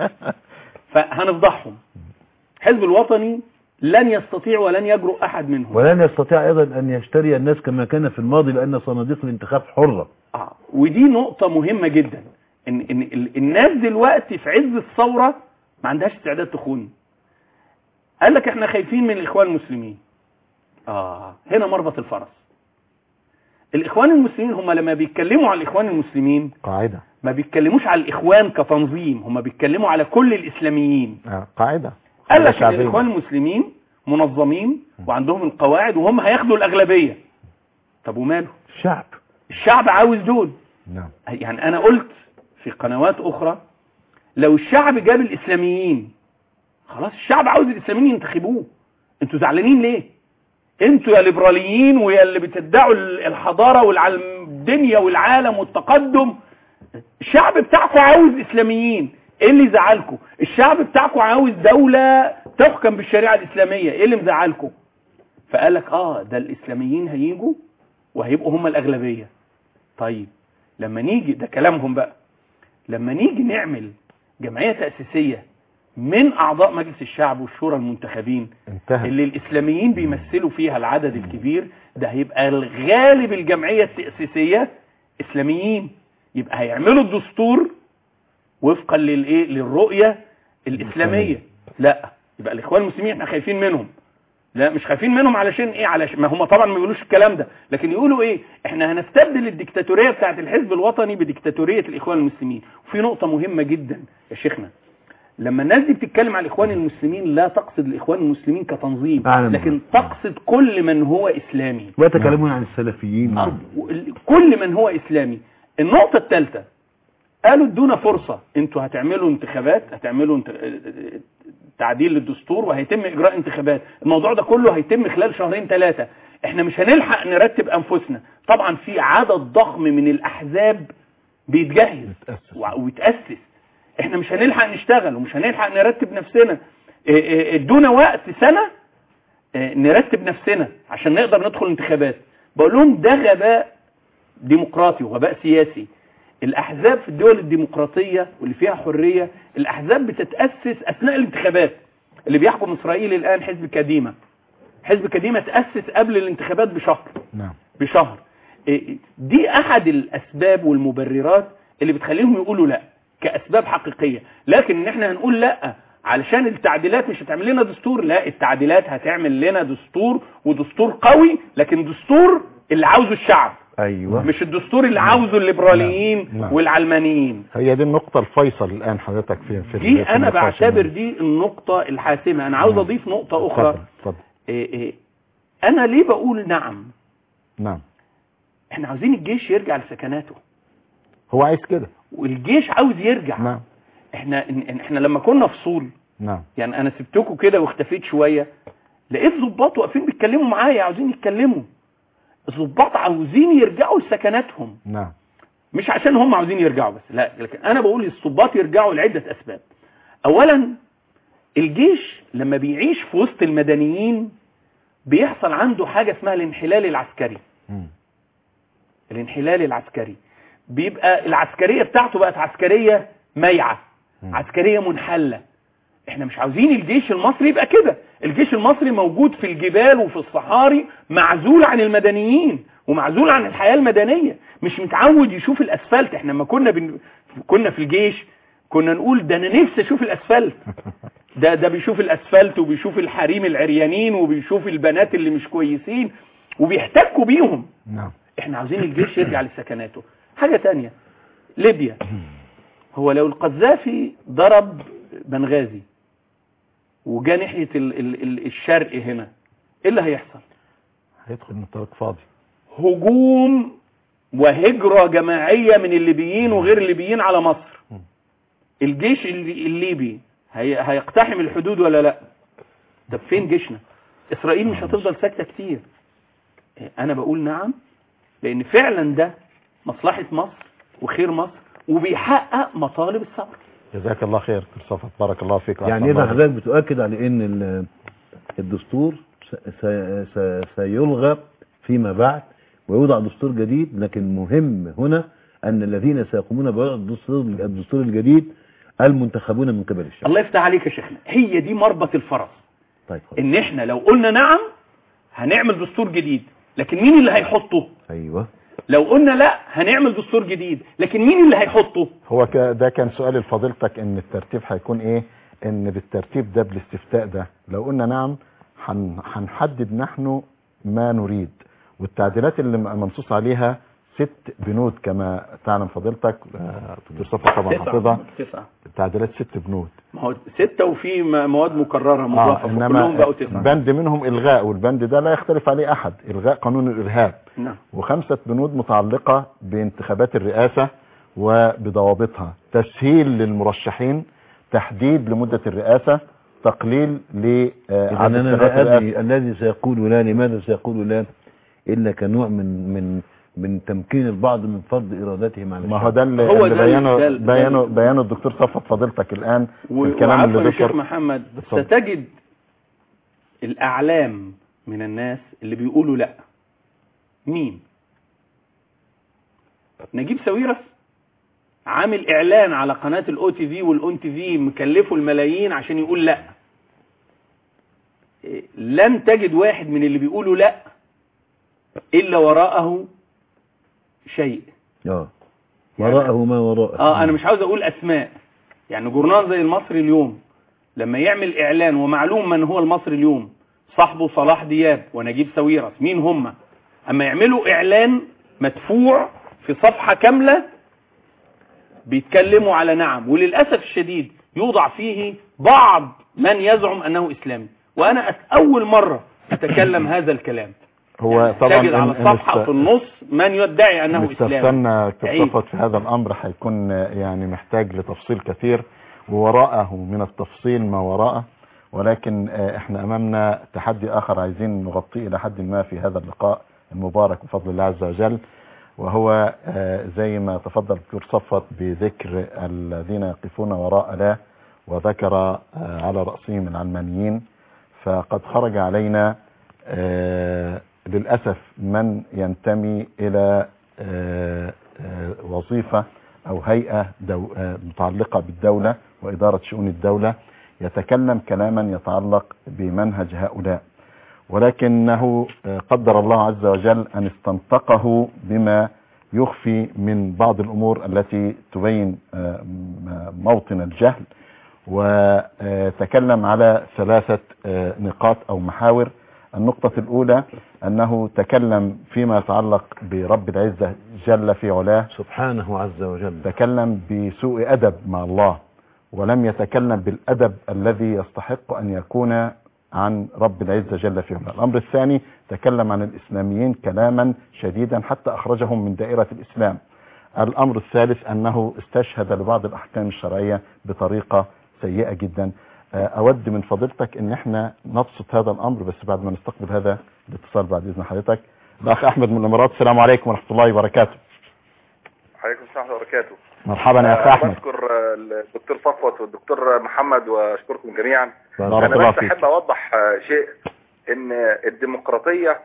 فهنفضحهم الحزب الوطني لن يستطيع ولن يجرؤ احد منهم ولن يستطيع ايضا ان يشتري الناس كما كان في الماضي لان صناديق الانتخاب حرة آه. ودي نقطة مهمة جدا ان, إن ال- الناس دلوقتي في عز الثورة ما عندهاش استعداد تخون قال لك احنا خايفين من الاخوان المسلمين اه هنا مربط الفرس الاخوان المسلمين هم لما بيتكلموا على الاخوان المسلمين قاعده ما بيتكلموش على الاخوان كتنظيم هم بيتكلموا على كل الاسلاميين آه، قاعده قال لك ان شعبية. الاخوان المسلمين منظمين وعندهم القواعد وهم هياخدوا الاغلبية طب وماله الشعب الشعب عاوز دول نعم يعني انا قلت في قنوات اخرى لو الشعب جاب الاسلاميين خلاص الشعب عاوز الاسلاميين ينتخبوه انتوا زعلانين ليه انتوا يا ليبراليين ويا اللي بتدعوا ال- الحضارة والدنيا والعالم والتقدم الشعب بتاعكم عاوز اسلاميين ايه اللي زعلكم الشعب بتاعكم عاوز دولة تحكم بالشريعة الاسلامية ايه اللي مزعلكم فقال لك اه ده الاسلاميين هيجوا وهيبقوا هم الاغلبية طيب لما نيجي ده كلامهم بقى لما نيجي نعمل جمعية تأسيسية من اعضاء مجلس الشعب والشورى المنتخبين انتهى اللي الاسلاميين بيمثلوا فيها العدد الكبير ده هيبقى الغالب الجمعيه التاسيسيه اسلاميين يبقى هيعملوا الدستور وفقا للايه للرؤيه الاسلاميه لا يبقى الاخوان المسلمين احنا خايفين منهم لا مش خايفين منهم علشان ايه علشان ما هم طبعا ما بيقولوش الكلام ده لكن يقولوا ايه احنا هنستبدل الديكتاتوريه بتاعه الحزب الوطني بديكتاتوريه الاخوان المسلمين وفي نقطه مهمه جدا يا شيخنا لما الناس دي بتتكلم على الاخوان المسلمين لا تقصد الاخوان المسلمين كتنظيم أعلم. لكن تقصد كل من هو اسلامي ويتكلمون عن السلفيين آه، وال- كل من هو اسلامي النقطة الثالثة قالوا ادونا فرصة انتوا هتعملوا انتخابات هتعملوا انت... تعديل للدستور وهيتم اجراء انتخابات الموضوع ده كله هيتم خلال شهرين ثلاثة احنا مش هنلحق نرتب انفسنا طبعا في عدد ضخم من الاحزاب بيتجهز يتأسس. و- ويتأسس احنا مش هنلحق نشتغل ومش هنلحق نرتب نفسنا اه، اه، ادونا وقت سنة اه، نرتب نفسنا عشان نقدر ندخل انتخابات بقول لهم ده غباء ديمقراطي وغباء سياسي الاحزاب في الدول الديمقراطيه واللي فيها حريه الاحزاب بتتاسس اثناء الانتخابات اللي بيحكم اسرائيل الان حزب كديمه حزب كديمه تاسس قبل الانتخابات بشهر نعم بشهر إيه، دي احد الاسباب والمبررات اللي بتخليهم يقولوا لا كاسباب حقيقيه لكن ان احنا هنقول لا علشان التعديلات مش هتعمل لنا دستور لا التعديلات هتعمل لنا دستور ودستور قوي لكن دستور اللي عاوزه الشعب ايوه مش الدستور اللي عاوزه الليبراليين نعم. والعلمانيين هي دي النقطة الفيصل الآن حضرتك في في دي في انا النقاش بعتبر المهم. دي النقطة الحاسمة انا عاوز نعم. اضيف نقطة اخرى اتفضل اتفضل إيه إيه انا ليه بقول نعم نعم احنا عاوزين الجيش يرجع لسكناته هو عايز كده والجيش عاوز يرجع نعم احنا إن- إن- احنا لما كنا فصول نعم يعني انا سبتكم كده واختفيت شوية لقيت ضباط واقفين بيتكلموا معايا عاوزين يتكلموا الضباط عاوزين يرجعوا لسكناتهم نعم مش عشان هم عاوزين يرجعوا بس لا لكن انا بقول الضباط يرجعوا لعدة اسباب اولا الجيش لما بيعيش في وسط المدنيين بيحصل عنده حاجة اسمها الانحلال العسكري مم. الانحلال العسكري بيبقى العسكرية بتاعته بقت عسكرية ميعة مم. عسكرية منحلة احنا مش عاوزين الجيش المصري يبقى كده الجيش المصري موجود في الجبال وفي الصحاري معزول عن المدنيين ومعزول عن الحياة المدنية مش متعود يشوف الاسفلت احنا لما كنا بن... كنا في الجيش كنا نقول ده انا نفسي اشوف الاسفلت ده ده بيشوف الاسفلت وبيشوف الحريم العريانين وبيشوف البنات اللي مش كويسين وبيحتكوا بيهم نعم احنا عاوزين الجيش يرجع لسكناته حاجة تانية ليبيا هو لو القذافي ضرب بنغازي وجا ناحية ال ال ال الشرق هنا ايه اللي هيحصل هيدخل من طريق فاضي هجوم وهجرة جماعية من الليبيين وغير الليبيين على مصر الجيش اللي- الليبي هي هيقتحم الحدود ولا لا طب فين جيشنا اسرائيل مش هتفضل ساكتة كتير انا بقول نعم لان فعلا ده مصلحة مصر وخير مصر وبيحقق مطالب الثورة جزاك الله خير كل صفت بارك الله فيك يعني وأحسن اذا الله حضرتك بتؤكد على ان ال- الدستور س- س- س- سيلغى فيما بعد ويوضع دستور جديد لكن مهم هنا ان الذين سيقومون بوضع الدستور الدستور الجديد المنتخبون من قبل الشعب الله يفتح عليك يا شيخنا هي دي مربط الفرس طيب خلاص. ان احنا لو قلنا نعم هنعمل دستور جديد لكن مين اللي هيحطه ايوه لو قلنا لا هنعمل دستور جديد لكن مين اللي هيحطه هو ك- ده كان سؤال لفضيلتك ان الترتيب هيكون ايه ان بالترتيب ده بالاستفتاء ده لو قلنا نعم هن- هنحدد نحن ما نريد والتعديلات اللي م- منصوص عليها ست بنود كما تعلم فضيلتك آه، دكتور صفا طبعا حافظها تسعة تعديلات ست بنود ما هو ستة وفي م- مواد مكررة مضافة اه فكلهم انما بقوا تسعة بند منهم الغاء والبند ده لا يختلف عليه احد الغاء قانون الارهاب نعم وخمسة بنود متعلقة بانتخابات الرئاسة وبضوابطها تسهيل للمرشحين تحديد لمدة الرئاسة تقليل اذا لعدد انا انتخابات لا الرئاسة ادري الذي سيقول لا لماذا سيقول لا الا كنوع من من من تمكين البعض من فرض ارادتهم على ما هو الشعب. ده اللي, هو اللي ده بيانه ده- ده- بيانه بيانه الدكتور صفت فضيلتك الآن في و- الكلام وعفوا اللي يا شيخ ذكر محمد اتفضل. ستجد الأعلام من الناس اللي بيقولوا لا مين نجيب ساويرس عامل اعلان على قناه الاو تي في والاون تي في مكلفه الملايين عشان يقول لا إيه، لن تجد واحد من اللي بيقولوا لا الا وراءه شيء اه وراءه ما وراءه اه انا مش عاوز اقول اسماء يعني جورنال زي المصري اليوم لما يعمل اعلان ومعلوم من هو المصري اليوم صاحبه صلاح دياب ونجيب ساويرس مين هم اما يعملوا اعلان مدفوع في صفحة كاملة بيتكلموا على نعم وللأسف الشديد يوضع فيه بعض من يزعم أنه إسلامي وأنا أت- أول مرة أتكلم هذا الكلام هو طبعا تجد على إن- إن الصفحة است- في النص من يدعي أنه إسلامي استفسرنا عيب. كصفت في هذا الامر هيكون يعني محتاج لتفصيل كثير ووراءه من التفصيل ما وراءه ولكن آه، احنا امامنا تحدي اخر عايزين نغطيه الى حد ما في هذا اللقاء المبارك بفضل الله عز وجل وهو آه، زي ما تفضل الدكتور صفت بذكر الذين يقفون وراء لا وذكر آه، على رأسهم العلمانيين فقد خرج علينا آه، للأسف من ينتمي إلى آه، آه، وظيفة أو هيئة دو آه، متعلقة بالدولة وإدارة شؤون الدولة يتكلم كلاما يتعلق بمنهج هؤلاء ولكنه آه، قدر الله عز وجل أن استنطقه بما يخفي من بعض الأمور التي تبين آه، م- موطن الجهل وتكلم على ثلاثة آه، نقاط أو محاور النقطة الأولى أنه تكلم فيما يتعلق برب العزة جل في علاه سبحانه عز وجل تكلم بسوء أدب مع الله ولم يتكلم بالأدب الذي يستحق أن يكون عن رب العزة جل في علاه الأمر الثاني تكلم عن الإسلاميين كلاما شديدا حتى أخرجهم من دائرة الإسلام الأمر الثالث أنه استشهد لبعض الأحكام الشرعية بطريقة سيئة جدا آه، أود من فضيلتك أن احنا نبسط هذا الأمر بس بعد ما نستقبل هذا الاتصال بعد إذن حضرتك الأخ أحمد من الإمارات السلام عليكم ورحمة الله وبركاته عليكم السلام ورحمة الله وبركاته مرحبا يا أخ آه، أحمد بشكر آه، الدكتور صفوت والدكتور محمد واشكركم جميعا بارك انا الله بس فيك احب اوضح آه، شيء ان الديمقراطية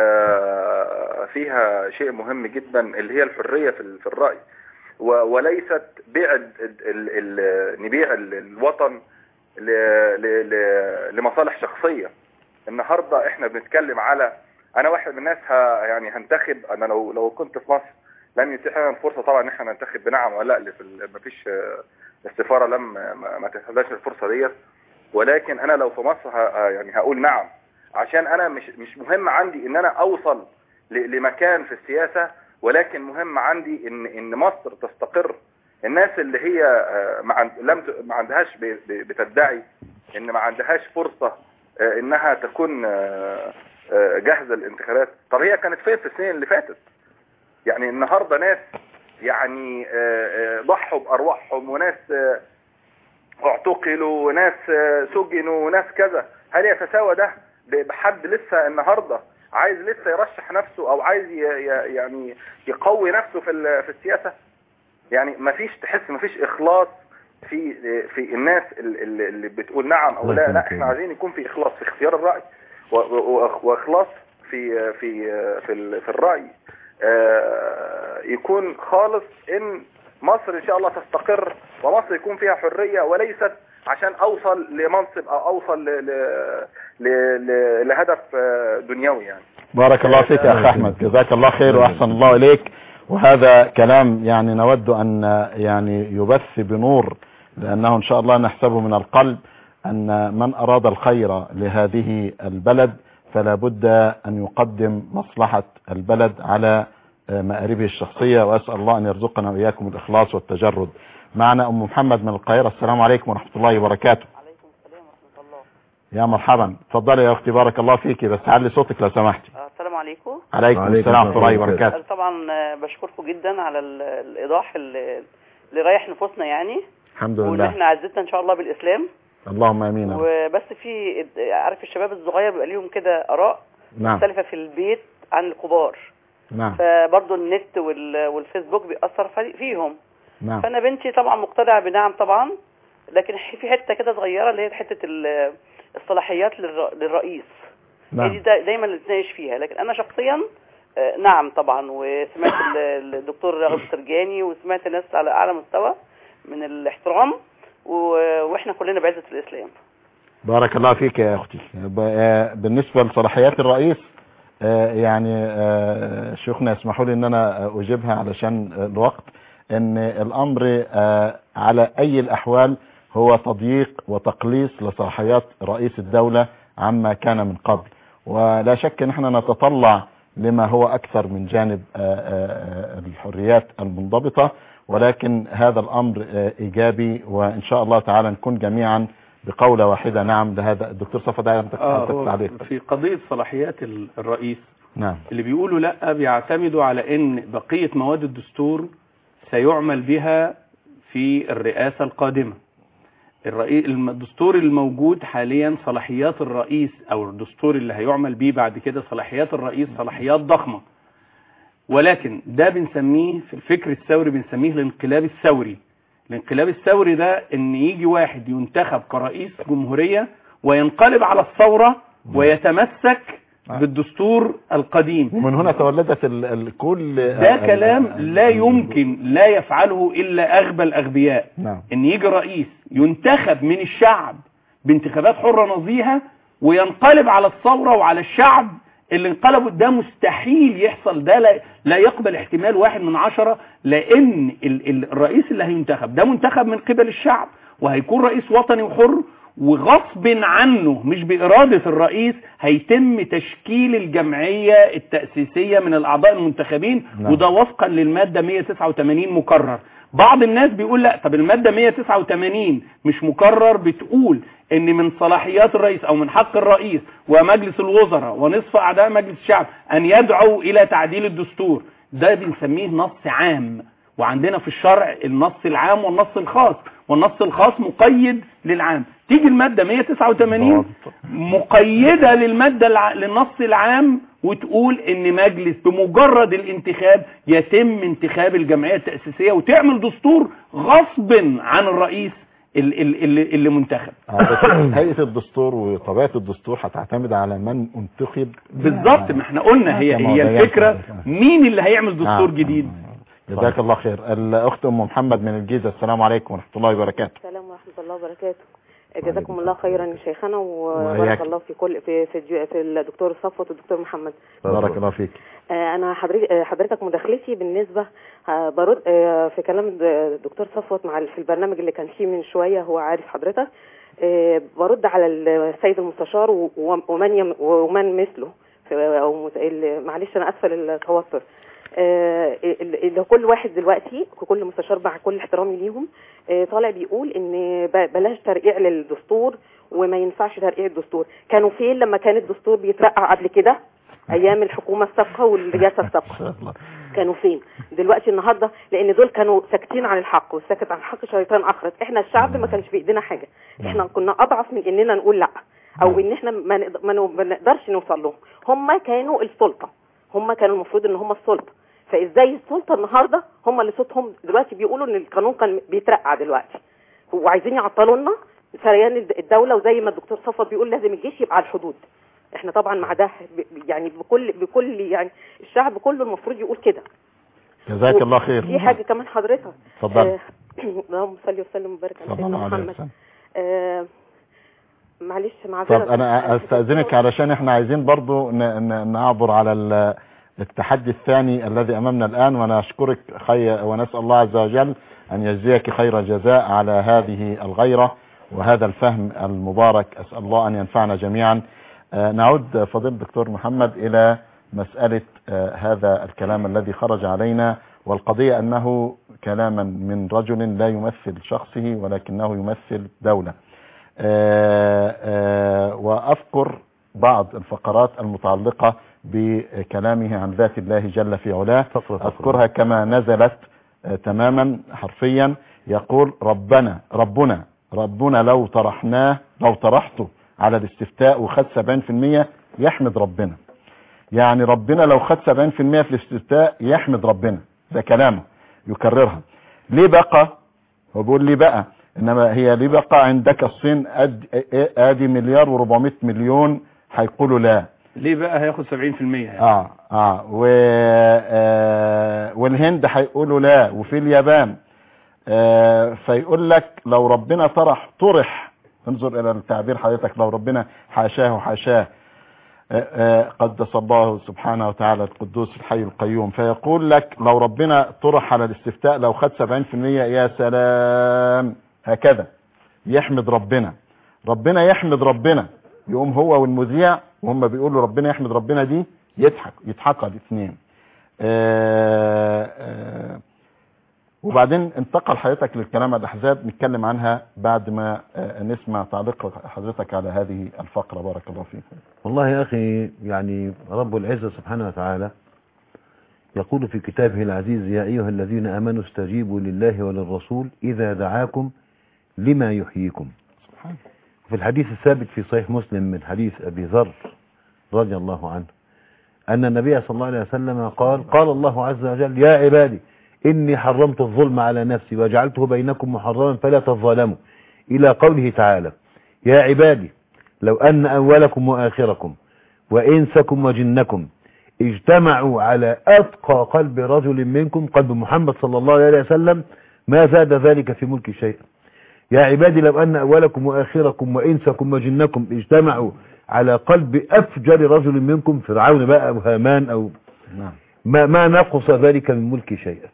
آه، فيها شيء مهم جدا اللي هي الحرية في ال- في الرأي و- وليست بيع ال- ال- ال- نبيع ال- الوطن ل- ل- ل- لمصالح شخصية النهاردة احنا بنتكلم على انا واحد من الناس ه- يعني هنتخب انا لو لو كنت في مصر لم يتيح لنا الفرصه طبعا ان احنا ننتخب بنعم ولا لا في ال- مفيش آه، السفاره لم ما ما تتحداش الفرصه ديت ولكن انا لو في مصر ه- ه- يعني هقول نعم عشان انا مش مش مهم عندي ان انا اوصل ل- لمكان في السياسه ولكن مهم عندي ان ان مصر تستقر الناس اللي هي آه، ما عند- لم ت- ما عندهاش ب- ب- بتدعي ان ما عندهاش فرصه آه، انها تكون آه، آه، جاهزه للانتخابات طب هي كانت فين في السنين اللي فاتت يعني النهارده ناس يعني آه، آه، ضحوا بارواحهم وناس آه، اعتقلوا وناس آه، سجنوا وناس كذا هل يتساوى ده ب- بحد لسه النهارده عايز لسه يرشح نفسه او عايز ي- ي- يعني يقوي نفسه في ال- في السياسه يعني مفيش تحس مفيش اخلاص في في الناس ال- ال- اللي بتقول نعم او الله لا لا يكرمك. احنا عايزين يكون في اخلاص في اختيار الراي و- و- واخلاص في في في ال- في الراي آه، يكون خالص ان مصر ان شاء الله تستقر ومصر يكون فيها حريه وليست عشان اوصل لمنصب او اوصل ل- ل- ل- ل- لهدف آه، دنيوي يعني بارك الله فيك يا أخ أحمد جزاك الله خير وأحسن الله إليك وهذا كلام يعني نود أن يعني يبث بنور لأنه إن شاء الله نحسبه من القلب أن من أراد الخير لهذه البلد فلا بد أن يقدم مصلحة البلد على مآربه الشخصية وأسأل الله أن يرزقنا وإياكم الإخلاص والتجرد معنا أم محمد من القاهرة السلام عليكم ورحمة الله وبركاته عليكم السلام ورحمة الله يا مرحبا تفضلي يا أختي بارك الله فيك بس علي صوتك لو سمحتي آه، السلام عليكم عليكم وعليكم السلام ورحمة الله السلام. وبركاته أنا طبعا آه، بشكركم جدا على ال- الإيضاح اللي اللي رايح نفوسنا يعني الحمد وإن لله احنا عزتنا إن شاء الله بالإسلام اللهم امين يا رب. وبس في عارف الشباب الصغير بيبقى ليهم كده آراء نعم مختلفة في البيت عن الكبار نعم فبرضه النت وال- والفيسبوك بيأثر في- فيهم نعم فأنا بنتي طبعا مقتنعة بنعم طبعا لكن في حتة كده صغيرة اللي هي حتة ال- الصلاحيات للر- للرئيس هي دي نعم دا- دايما اللي بنتناقش فيها لكن انا شخصيا آه، نعم طبعا وسمعت ال- الدكتور رغب السرجاني وسمعت ناس على اعلى مستوى من الاحترام و- واحنا كلنا بعزة الاسلام بارك الله فيك يا اختي ب- آه، بالنسبه لصلاحيات الرئيس آه، يعني آه، شيوخنا يسمحوا لي ان انا آه، اجيبها علشان آه، الوقت ان الامر آه، على اي الاحوال هو تضييق وتقليص لصلاحيات رئيس الدولة عما كان من قبل ولا شك ان احنا نتطلع لما هو اكثر من جانب آه، آه، الحريات المنضبطة ولكن هذا الامر آه، ايجابي وان شاء الله تعالى نكون جميعا بقولة واحدة نعم لهذا الدكتور صفا ده انت آه حضرتك هو تعليق في قضية صلاحيات ال- الرئيس نعم اللي بيقولوا لا بيعتمدوا على ان بقية مواد الدستور سيعمل بها في الرئاسة القادمة الرئيس الدستور الموجود حاليا صلاحيات الرئيس او الدستور اللي هيعمل بيه بعد كده صلاحيات الرئيس صلاحيات ضخمة ولكن ده بنسميه في الفكر الثوري بنسميه الانقلاب الثوري الانقلاب الثوري ده ان يجي واحد ينتخب كرئيس جمهورية وينقلب على الثورة ويتمسك بالدستور القديم ومن هنا تولدت ال- ال- كل ده آه، كلام ال- لا يمكن لا يفعله الا اغبى الاغبياء نعم ان يجي رئيس ينتخب من الشعب بانتخابات حرة نزيهة وينقلب على الثورة وعلى الشعب اللي انقلبوا ده مستحيل يحصل ده لا, لا يقبل احتمال واحد من عشرة لان ال ال الرئيس اللي هينتخب ده منتخب من قبل الشعب وهيكون رئيس وطني وحر وغصب عنه مش بإرادة الرئيس هيتم تشكيل الجمعية التأسيسية من الأعضاء المنتخبين نعم. وده وفقا للمادة 189 مكرر بعض الناس بيقول لا طب المادة 189 مش مكرر بتقول ان من صلاحيات الرئيس او من حق الرئيس ومجلس الوزراء ونصف اعضاء مجلس الشعب ان يدعوا الى تعديل الدستور ده بنسميه نص عام وعندنا في الشرع النص العام والنص الخاص والنص الخاص مقيد للعام تيجي المادة 189 مقيدة للمادة الع... للنص العام وتقول ان مجلس بمجرد الانتخاب يتم انتخاب الجمعية التأسيسية وتعمل دستور غصب عن الرئيس ال- ال- اللي, اللي منتخب آه، بس هيئة الدستور وطبيعة الدستور هتعتمد على من انتخب بالظبط ما احنا قلنا هي كما هي بينت الفكرة حضرتك. مين اللي هيعمل دستور آه، جديد آه. جزاك الله خير الاخت ام محمد من الجيزة السلام عليكم ورحمة الله وبركاته السلام ورحمة الله وبركاته جزاكم الله خيرا يا شيخنا وإياك. وبارك الله في كل في في, الج- في الدكتور صفوت والدكتور محمد بارك الله فيك آه، انا حضرتك آه، حضرتك مداخلتي بالنسبه آه، برد آه، في كلام الد- الدكتور صفوت مع ال- في البرنامج اللي كان فيه من شويه هو عارف حضرتك آه، برد على السيد المستشار و- و- ومن يم- ومن مثله في- او مت- ال- معلش انا اسفه للتوتر آه، ال- اللي كل واحد دلوقتي كل مستشار مع كل احترامي ليهم آه، طالع بيقول ان ب- بلاش ترقيع للدستور وما ينفعش ترقيع الدستور كانوا فين لما كان الدستور بيترقع قبل كده ايام الحكومه السابقه والرئاسه السابقه كانوا فين دلوقتي النهارده لان دول كانوا ساكتين عن الحق والساكت عن الحق شيطان اخرس احنا الشعب ما كانش في ايدينا حاجه احنا كنا اضعف من اننا نقول لا او ان احنا ما نقد- ما نو- ما نقدرش نوصل لهم هم كانوا السلطه هم كانوا المفروض ان هم السلطه فازاي السلطه النهارده هم اللي صوتهم دلوقتي بيقولوا ان القانون كان بيترقع دلوقتي وعايزين يعطلوا لنا سريان الد- الدوله وزي ما الدكتور صفوت بيقول لازم الجيش يبقى على الحدود احنا طبعا مع ده ب- يعني بكل بكل يعني الشعب كله المفروض يقول كده جزاك الله خير في حاجه كمان حضرتك اتفضل آه، اللهم صل وسلم وبارك على صلى سيدنا الله عليه محمد وسلم آه، معلش معذره طب انا استاذنك علشان احنا عايزين برضو ن- ن- نعبر على ال- التحدي الثاني الذي امامنا الان وانا اشكرك خي ونسال الله عز وجل ان يجزيك خير الجزاء على هذه الغيره وهذا الفهم المبارك اسال الله ان ينفعنا جميعا آه، نعود فضيل الدكتور محمد الى مساله آه، هذا الكلام الذي خرج علينا والقضيه انه كلاما من رجل لا يمثل شخصه ولكنه يمثل دوله آه، آه، وأذكر بعض الفقرات المتعلقة بكلامه عن ذات الله جل في علاه أذكرها كما نزلت آه، تماما حرفيا يقول ربنا ربنا ربنا لو طرحناه لو طرحته على الاستفتاء وخد 70% يحمد ربنا يعني ربنا لو خد 70% في الاستفتاء يحمد ربنا ده كلامه يكررها ليه بقى هو بيقول لي بقى انما هي ليه بقى عندك الصين ادي, ادي مليار و400 مليون هيقولوا لا ليه بقى هياخد 70% يعني اه اه و آه والهند هيقولوا لا وفي اليابان آه فيقول لك لو ربنا طرح طرح انظر الى التعبير حضرتك لو ربنا حاشاه حاشاه آه، آه، قدس الله سبحانه وتعالى القدوس الحي القيوم فيقول لك لو ربنا طرح على الاستفتاء لو خد 70% يا سلام هكذا يحمد ربنا ربنا يحمد ربنا يقوم هو والمذيع وهم بيقولوا ربنا يحمد ربنا دي يضحك يضحكوا الاثنين آه، آه، وبعدين انتقل حضرتك للكلام عن الاحزاب نتكلم عنها بعد ما آه، نسمع تعليق حضرتك على هذه الفقره بارك الله فيك والله يا أخي يعني رب العزة سبحانه وتعالى يقول في كتابه العزيز يا أيها الذين آمنوا استجيبوا لله وللرسول إذا دعاكم لما يحييكم في الحديث الثابت في صحيح مسلم من حديث أبي ذر رضي الله عنه أن النبي صلى الله عليه وسلم قال قال الله عز وجل يا عبادي إني حرمت الظلم على نفسي وجعلته بينكم محرما فلا تظالموا إلى قوله تعالى يا عبادي لو أن أولكم وآخركم وإنسكم وجنكم اجتمعوا على أتقى قلب رجل منكم قلب محمد صلى الله عليه وسلم ما زاد ذلك في ملك شيئا يا عبادي لو أن أولكم وآخركم وإنسكم وجنكم اجتمعوا على قلب أفجر رجل منكم فرعون بقى أو هامان أو نعم ما, ما نقص ذلك من ملك شيئا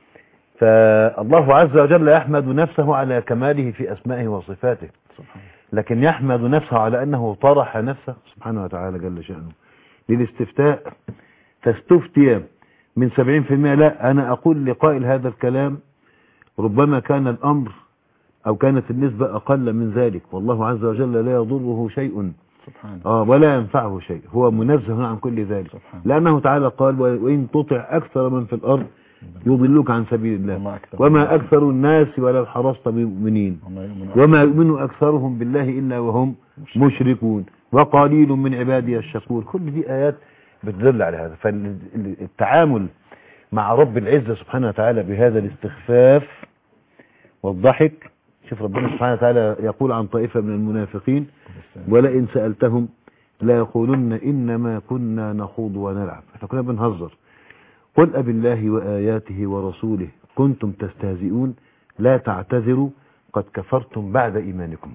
فالله عز وجل يحمد نفسه على كماله في أسمائه وصفاته لكن يحمد نفسه على أنه طرح نفسه سبحانه وتعالى جل شأنه للاستفتاء تستفتي من 70% لا أنا أقول لقائل هذا الكلام ربما كان الأمر أو كانت النسبة أقل من ذلك والله عز وجل لا يضره شيء سبحان آه ولا ينفعه شيء هو منزه عن كل ذلك سبحان لأنه تعالى قال وإن تطع أكثر من في الأرض يضلوك عن سبيل الله وما أكثر وما أكثر الناس ولو حرصت بمؤمنين وما يؤمن وما يؤمن أكثرهم بالله إلا وهم مشركون وقليل من عبادي الشكور كل دي آيات بتدل على هذا فالتعامل مع رب العزة سبحانه وتعالى بهذا الاستخفاف والضحك شوف ربنا سبحانه وتعالى يقول عن طائفة من المنافقين ولئن سألتهم لا يقولن إنما كنا نخوض ونلعب احنا كنا بنهزر قل أب الله وآياته ورسوله كنتم تستهزئون لا تعتذروا قد كفرتم بعد إيمانكم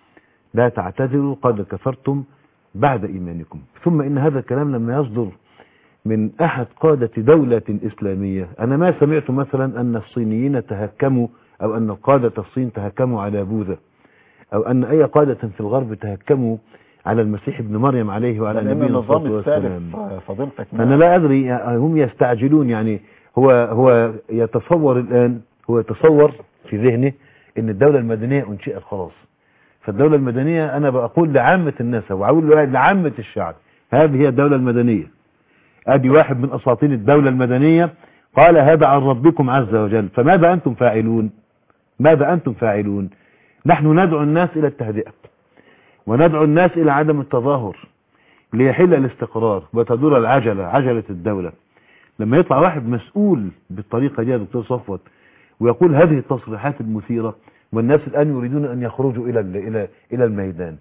لا تعتذروا قد كفرتم بعد إيمانكم ثم إن هذا الكلام لما يصدر من أحد قادة دولة إسلامية أنا ما سمعت مثلا أن الصينيين تهكموا أو أن قادة الصين تهكموا على بوذا أو أن أي قادة في الغرب تهكموا على المسيح ابن مريم عليه وعلى لأن نبينا النظام الصلاة والسلام السالف فضيلتك أنا لا أدري هم يستعجلون يعني هو هو يتصور الآن هو يتصور في ذهنه أن الدولة المدنية أنشئت خلاص فالدولة المدنية أنا بقول لعامة الناس وأقول لعامة الشعب هذه هي الدولة المدنية أدي واحد من أساطين الدولة المدنية قال هذا عن ربكم عز وجل فماذا أنتم فاعلون ماذا أنتم فاعلون نحن ندعو الناس إلى التهدئة وندعو الناس إلى عدم التظاهر ليحل الاستقرار وتدور العجلة عجلة الدولة لما يطلع واحد مسؤول بالطريقة دي يا دكتور صفوت ويقول هذه التصريحات المثيرة والناس الآن يريدون أن يخرجوا إلى إلى إلى الميدان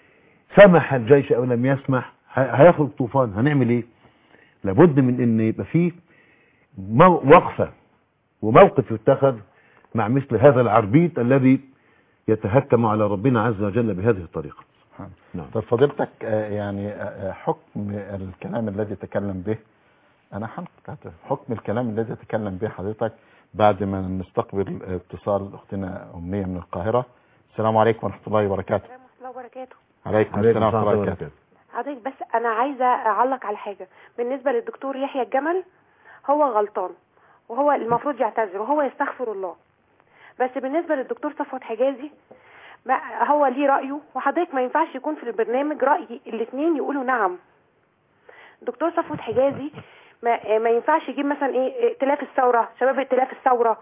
سمح الجيش أو لم يسمح ه- هيخرج طوفان هنعمل إيه لابد من أن يبقى فيه مو- وقفة وموقف يتخذ مع مثل هذا العربيط الذي يتهكم على ربنا عز وجل بهذه الطريقة سبحان نعم طب فضيلتك آه، يعني آه، آه، حكم الكلام الذي تكلم به انا حنقطع حكم الكلام الذي تكلم به حضرتك بعد ما نستقبل اتصال اختنا امنيه من القاهره السلام عليكم ورحمه الله وبركاته السلام ورحمة الله وبركاته عليكم عليكم السلام ورحمه الله ورحمة وبركاته حضرتك بس أنا عايزة أعلق على حاجة بالنسبة للدكتور يحيى الجمل هو غلطان وهو المفروض يعتذر وهو يستغفر الله بس بالنسبة للدكتور صفوت حجازي ما هو ليه رأيه وحضرتك ما ينفعش يكون في البرنامج رأي الاثنين يقولوا نعم دكتور صفوت حجازي ما, ما ينفعش يجيب مثلا ايه ائتلاف الثورة شباب ائتلاف الثورة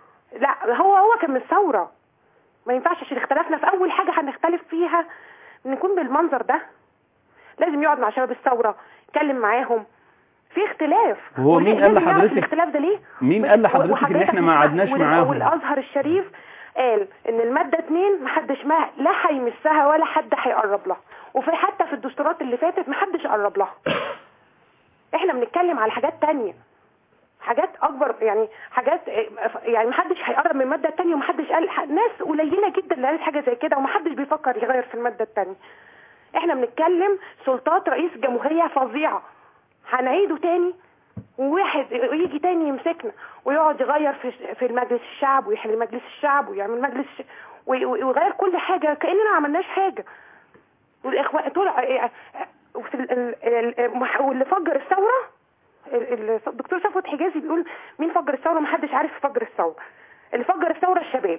لا هو هو كان من الثورة ما ينفعش عشان اختلفنا في اول حاجة هنختلف فيها نكون بالمنظر ده لازم يقعد مع شباب الثورة يتكلم معاهم في اختلاف وهو مين قال لازم يعرف لحضرتك- الاختلاف ده ليه مين قال لحضرتك ان احنا ما قعدناش وال- معاهم والازهر الشريف قال ان المادة اتنين محدش ما لا هيمسها ولا حد هيقرب لها وفي حتى في الدستورات اللي فاتت محدش قرب لها احنا بنتكلم على حاجات تانية حاجات اكبر يعني حاجات يعني محدش هيقرب من الماده الثانيه ومحدش قال ناس قليله جدا اللي قالت حاجه زي كده ومحدش بيفكر يغير في الماده الثانيه احنا بنتكلم سلطات رئيس جمهوريه فظيعه هنعيده تاني وواحد يجي تاني يمسكنا ويقعد يغير في في المجلس الشعب ويحل مجلس الشعب ويعمل مجلس الش- وي- وي- ويغير كل حاجه كاننا ما عملناش حاجه والاخوان طول وفي ال- ال- ال- واللي فجر الثوره ال- ال- الدكتور صفوت حجازي بيقول مين فجر الثوره محدش عارف فجر الثوره اللي فجر الثوره الشباب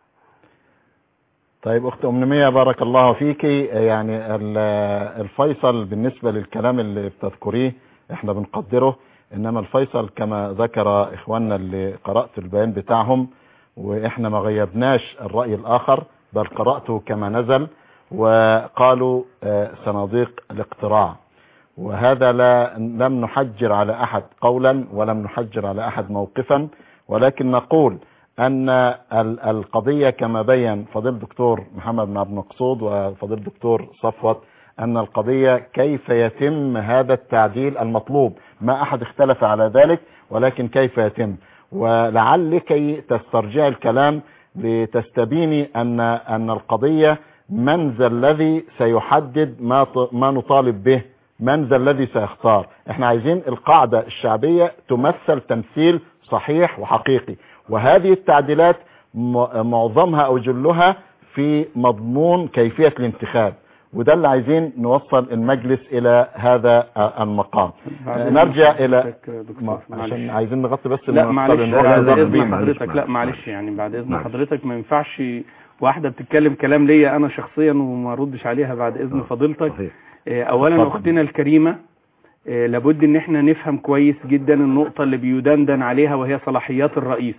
طيب اخت ام نمية بارك الله فيك يعني ال- الفيصل بالنسبة للكلام اللي بتذكريه احنا بنقدره انما الفيصل كما ذكر اخواننا اللي قرأت البيان بتاعهم واحنا ما غيبناش الرأي الاخر بل قرأته كما نزل وقالوا آه، صناديق الاقتراع وهذا لا لم نحجر على احد قولا ولم نحجر على احد موقفا ولكن نقول ان ال- القضية كما بين فضيل الدكتور محمد بن عبد المقصود وفضيل الدكتور صفوت ان القضية كيف يتم هذا التعديل المطلوب ما احد اختلف على ذلك ولكن كيف يتم ولعلك تسترجع الكلام لتستبيني ان ان القضية من ذا الذي سيحدد ما ط- ما نطالب به من ذا الذي سيختار احنا عايزين القاعدة الشعبية تمثل تمثيل صحيح وحقيقي وهذه التعديلات م- معظمها او جلها في مضمون كيفية الانتخاب وده اللي عايزين نوصل المجلس الى هذا آه، المقام آه، نرجع الى ما- عشان عايزين نغطي بس لا المقصد معلش إن هو بعد يظهر اذن بيه. معلش، حضرتك لا معلش، معلش يعني بعد اذن معلش. حضرتك ما ينفعش واحده بتتكلم كلام ليا انا شخصيا وما اردش عليها بعد اذن فضيلتك صحيح آه، اولا اتفضل. اختنا الكريمه آه، لابد ان احنا نفهم كويس جدا النقطه اللي بيدندن عليها وهي صلاحيات الرئيس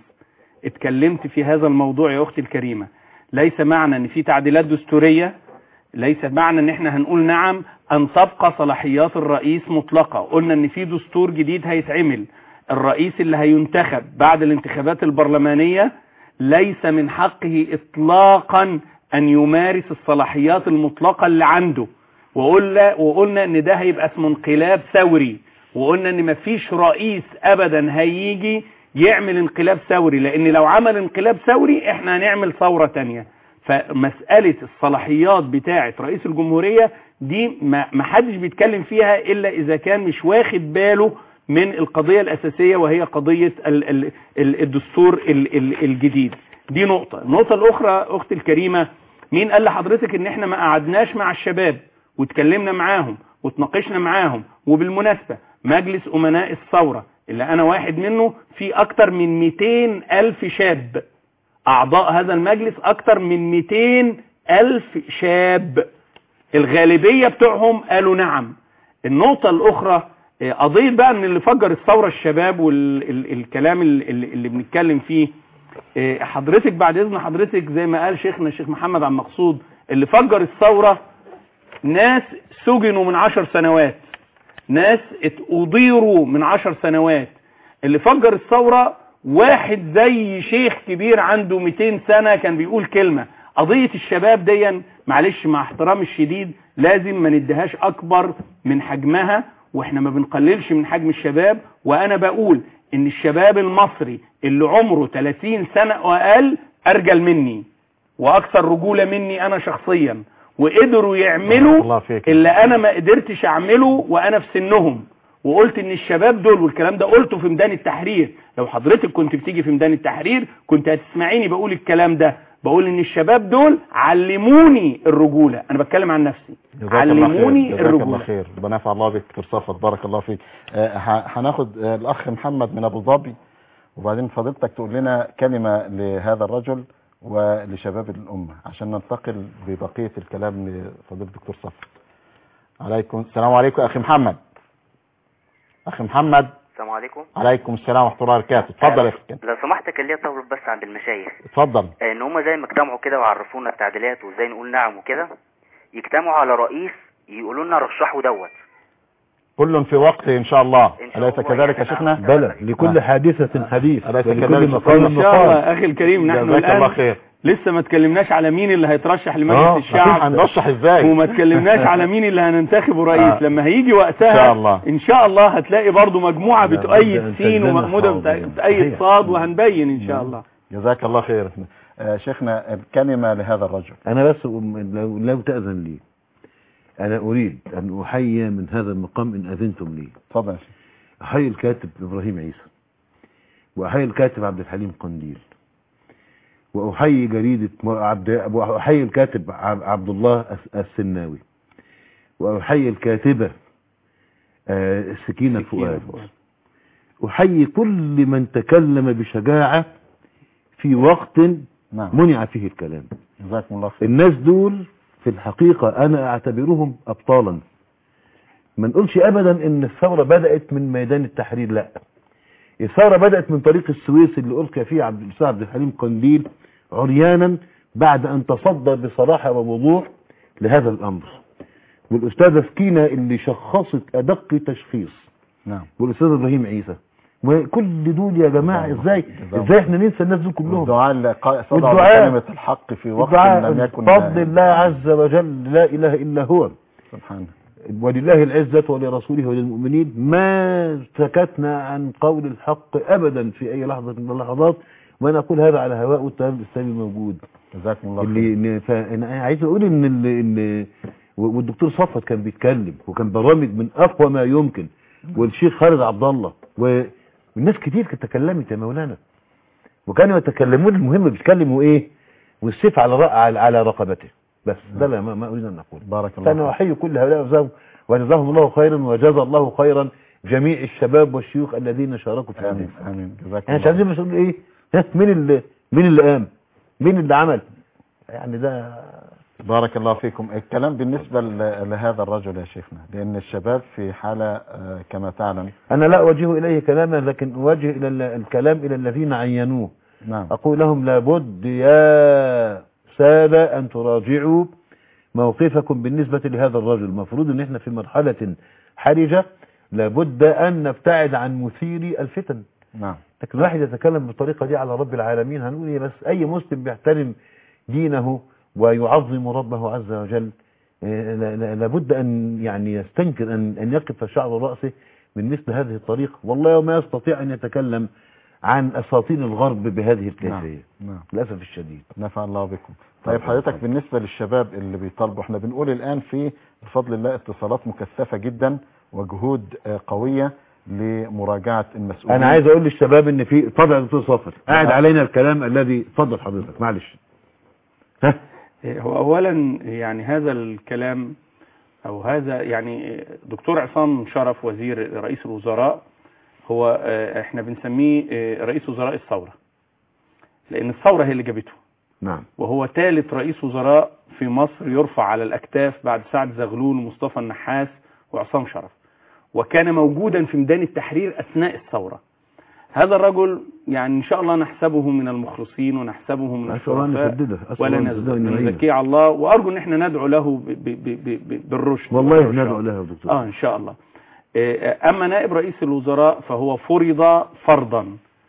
اتكلمت في هذا الموضوع يا اختي الكريمه ليس معنى ان في تعديلات دستوريه ليس معنى ان احنا هنقول نعم ان تبقى صلاحيات الرئيس مطلقه قلنا ان في دستور جديد هيتعمل الرئيس اللي هينتخب بعد الانتخابات البرلمانيه ليس من حقه اطلاقا ان يمارس الصلاحيات المطلقه اللي عنده وقلنا وقلنا ان ده هيبقى اسمه انقلاب ثوري وقلنا ان مفيش رئيس ابدا هيجي يعمل انقلاب ثوري لان لو عمل انقلاب ثوري احنا هنعمل ثورة تانية فمسألة الصلاحيات بتاعة رئيس الجمهورية دي ما ما حدش بيتكلم فيها الا اذا كان مش واخد باله من القضية الاساسية وهي قضية ال ال ال الدستور ال ال الجديد دي نقطة النقطة الاخرى اختي الكريمة مين قال لحضرتك ان احنا ما قعدناش مع الشباب واتكلمنا معاهم واتناقشنا معاهم وبالمناسبة مجلس امناء الثورة اللي انا واحد منه في اكتر من 200 الف شاب اعضاء هذا المجلس اكتر من 200 الف شاب الغالبية بتوعهم قالوا نعم النقطة الاخرى آه، قضية بقى ان اللي فجر الثورة الشباب والكلام اللي, اللي بنتكلم فيه آه، حضرتك بعد اذن حضرتك زي ما قال شيخنا الشيخ محمد عبد المقصود اللي فجر الثورة ناس سجنوا من عشر سنوات ناس ات- اضيروا من عشر سنوات اللي فجر الثورة واحد زي شيخ كبير عنده 200 سنة كان بيقول كلمة قضية الشباب دي معلش مع احترام الشديد لازم ما نديهاش اكبر من حجمها واحنا ما بنقللش من حجم الشباب وانا بقول ان الشباب المصري اللي عمره 30 سنة واقل ارجل مني واكثر رجولة مني انا شخصيا وقدروا بارك يعملوا الله فيك. اللي انا ما قدرتش اعمله وانا في سنهم وقلت ان الشباب دول والكلام ده قلته في ميدان التحرير لو حضرتك كنت بتيجي في ميدان التحرير كنت هتسمعيني بقول الكلام ده بقول ان الشباب دول علموني الرجولة انا بتكلم عن نفسي جزاك الله خير علموني جزاك الله الرجولة خير ربنا ينفع الله بك دكتور صفوت بارك الله فيك آه، ه- هناخد آه، الاخ محمد من ابو ظبي وبعدين فضيلتك تقول لنا كلمة لهذا الرجل ولشباب الأمة عشان ننتقل ببقية الكلام لفضيلة الدكتور صفوت عليكم السلام عليكم أخي محمد أخي محمد السلام عليكم عليكم السلام ورحمة الله وبركاته اتفضل يا أخي لو سمحت كان ليا طلب بس عند المشايخ اتفضل آه، ان هم زي ما اجتمعوا كده وعرفونا التعديلات وازاي نقول نعم وكده يجتمعوا على رئيس يقولوا لنا رشحوا دوت كل في وقته إن شاء الله إن شاء أليس الله كذلك يا يعني شيخنا نعم. بلى لكل حادثة حديث أليس ولكل كذلك مقام ان شاء الله مقال اخي الكريم نحن جزاك الله الان خير لسه ما اتكلمناش على مين اللي هيترشح لمجلس اه الشعب هنرشح ازاي وما اتكلمناش على مين اللي هننتخبه رئيس آه. لما هيجي وقتها إن شاء الله. ان شاء الله هتلاقي برضو مجموعة لا، بتؤيد أنت سين لنا ومحمودة حاضر. بت- بتؤيد صحيح. صاد وهنبين ان شاء نعم. الله جزاك الله خير آه، شيخنا الكلمة لهذا الرجل أنا بس أم- لو, لو تأذن لي أنا أريد أن أحيي من هذا المقام إن أذنتم لي تفضل يا شيخ أحيي الكاتب إبراهيم عيسى وأحيي الكاتب عبد الحليم قنديل وأحيي جريدة عبد وأحيي الكاتب عب- عبد الله الس- السناوي وأحيي الكاتبة آه، سكينة الفؤاد أحيي كل من تكلم بشجاعة في وقت نعم منع فيه الكلام جزاكم الله خير الناس دول في الحقيقة أنا أعتبرهم أبطالا ما نقولش أبدا إن الثورة بدأت من ميدان التحرير لا الثورة بدأت من طريق السويس اللي ألقى فيه عبد الأستاذ عبد الحليم قنديل عريانا بعد أن تصدى بصراحة ووضوح لهذا الأمر والأستاذة سكينة اللي شخصت أدق تشخيص نعم والأستاذ إبراهيم عيسى وكل دول يا جماعة إزاي إزاي إحنا ننسى الناس دول كلهم والدعاء لقاء صدى والدعاء- بكلمة الحق في وقت الدعاء لم يكن بفضل الله عز وجل لا إله إلا هو سبحانه ولله العزة ولرسوله وللمؤمنين ما سكتنا عن قول الحق أبدا في أي لحظة من اللحظات وأنا أقول هذا على هواء والتيار الإسلامي موجود جزاكم الله خير اللي إن- فأنا عايز أقول إن ال- إن والدكتور صفوت كان بيتكلم وكان برامج من أقوى ما يمكن والشيخ خالد عبد الله و- والناس كتير كانت تكلمت يا مولانا وكانوا يتكلمون المهم بيتكلموا إيه والسيف على رأ- على على رقبته بس ده لا ما, ما أريد أن أقول بارك الله فأنا فيك. أحيي كل هؤلاء وجزاهم وجزاهم الله خيرا وجزا الله خيرا جميع الشباب والشيوخ الذين شاركوا في هذه امين الفعل. امين جزاكم احنا مش الله عايزين بس نقول ايه ها مين اللي مين اللي قام مين اللي عمل يعني ده بارك الله فيكم الكلام بالنسبة ل- لهذا الرجل يا شيخنا لأن الشباب في حالة آه، كما تعلم انا لا اوجه اليه كلاما لكن اوجه الى ال- الكلام الى الذين عينوه نعم اقول لهم لابد يا سادة ان تراجعوا موقفكم بالنسبة لهذا الرجل المفروض ان احنا في مرحلة حرجة لابد ان نبتعد عن مثيري الفتن نعم لكن الواحد يتكلم بالطريقة دي على رب العالمين هنقول ايه بس اي مسلم بيحترم دينه ويعظم ربه عز وجل إيه، لا- لا- لابد ان يعني يستنكر ان ان يقف شعر راسه من مثل هذه الطريقة والله ما يستطيع ان يتكلم عن اساطين الغرب بهذه الكيفية نعم للاسف الشديد نفع الله بكم طيب حضرتك بالنسبة للشباب اللي بيطالبوا احنا بنقول الآن في بفضل الله اتصالات مكثفة جدا وجهود آه، قوية لمراجعة المسؤولين انا عايز اقول للشباب ان في طبع دكتور صفر قاعد نعم. علينا الكلام الذي اتفضل حضرتك معلش ها هو اولا يعني هذا الكلام او هذا يعني دكتور عصام شرف وزير رئيس الوزراء هو آه، احنا بنسميه آه، رئيس وزراء الثورة لان الثورة هي اللي جابته نعم وهو ثالث رئيس وزراء في مصر يرفع على الاكتاف بعد سعد زغلول ومصطفى النحاس وعصام شرف وكان موجودا في ميدان التحرير اثناء الثورة هذا الرجل يعني ان شاء الله نحسبه من المخلصين ونحسبه من اسال الله ان الشرفاء يسدده اسال ولا الله ان يسدده وان نزكي يعينه نزكيه على الله وارجو ان احنا ندعو له ب ب ب ب ب بالرشد والله والرشاد. ندعو له يا دكتور اه ان شاء الله آه، اما نائب رئيس الوزراء فهو فرض فرضا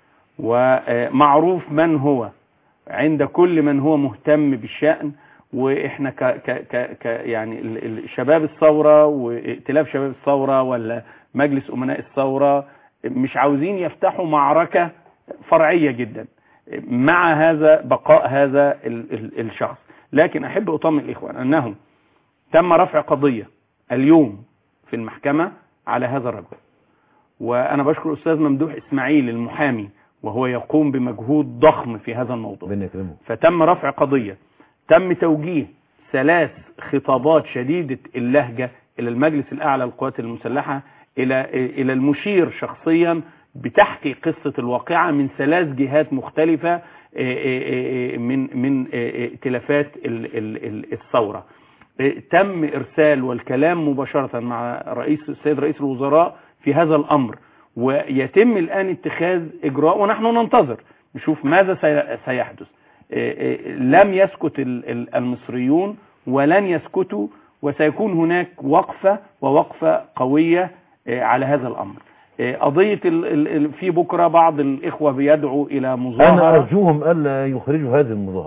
ومعروف من هو عند كل من هو مهتم بالشأن واحنا ك ك ك ك يعني ال- ال- شباب الثوره وائتلاف شباب الثوره ولا مجلس امناء الثوره مش عاوزين يفتحوا معركه فرعيه جدا مع هذا بقاء هذا ال ال الشخص لكن احب اطمن الاخوان انه تم رفع قضيه اليوم في المحكمه على هذا الرجل وانا بشكر الاستاذ ممدوح اسماعيل المحامي وهو يقوم بمجهود ضخم في هذا الموضوع ربنا يكرمه فتم رفع قضية تم توجيه ثلاث خطابات شديدة اللهجة إلى المجلس الأعلى للقوات المسلحة إلى إلى المشير شخصيا بتحكي قصة الواقعة من ثلاث جهات مختلفة آه، آه، آه، من من آه، آه، ائتلافات ال- ال- ال- الثورة آه، تم إرسال والكلام مباشرة مع رئيس السيد رئيس الوزراء في هذا الأمر ويتم الآن اتخاذ إجراء ونحن ننتظر نشوف ماذا سي- سيحدث آه، آه، لم يسكت ال- ال- المصريون ولن يسكتوا وسيكون هناك وقفة ووقفة قوية آه، على هذا الأمر آه، قضية ال- ال- ال- في بكرة بعض الإخوة بيدعوا إلى انا مظاهرة ارجوهم الا يخرجوا هذه المظاهرات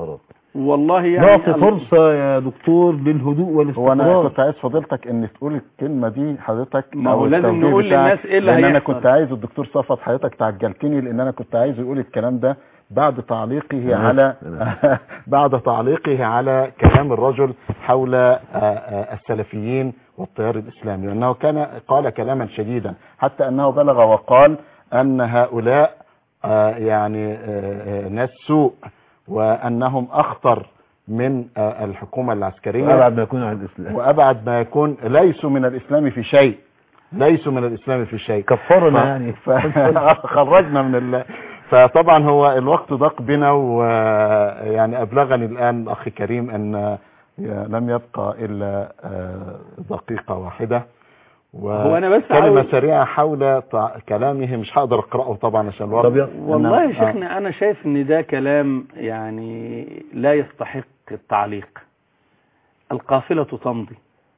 والله يعني نعطي ال- فرصة يا دكتور للهدوء هو انا والاستقرار كنت عايز فضيلتك ان تقول الكلمه دي حضرتك ما أو هو لازم التوجيه نقول بتاعك، للناس إيه اللي لان انا هيحصل. كنت عايز الدكتور صفت حضرتك تعجلتني لان انا كنت عايز يقول الكلام ده بعد تعليقه أنا على آسف، بعد تعليقه على كلام الرجل حول آه، آه، السلفيين والتيار الاسلامي لانه كان قال كلاما شديدا حتى انه بلغ وقال ان هؤلاء آه، يعني آه، آه، ناس سوء وانهم اخطر من آه، الحكومه العسكريه أبعد ما يكون عن الإسلام وابعد ما يكون ليسوا من الاسلام في شيء ليسوا من الاسلام في شيء كفرنا ف- يعني ف- خرجنا من ال... فطبعا هو الوقت ضاق بنا ويعني ابلغني الان اخي كريم ان لم يبقى الا آه، دقيقه واحده هو أنا بس كلمة عاوز- سريعة حول تع- كلامه مش هقدر اقرأه طبعا عشان الوقت طب يلا. والله يا إنما- شيخنا انا شايف ان ده كلام يعني لا يستحق التعليق القافلة تمضي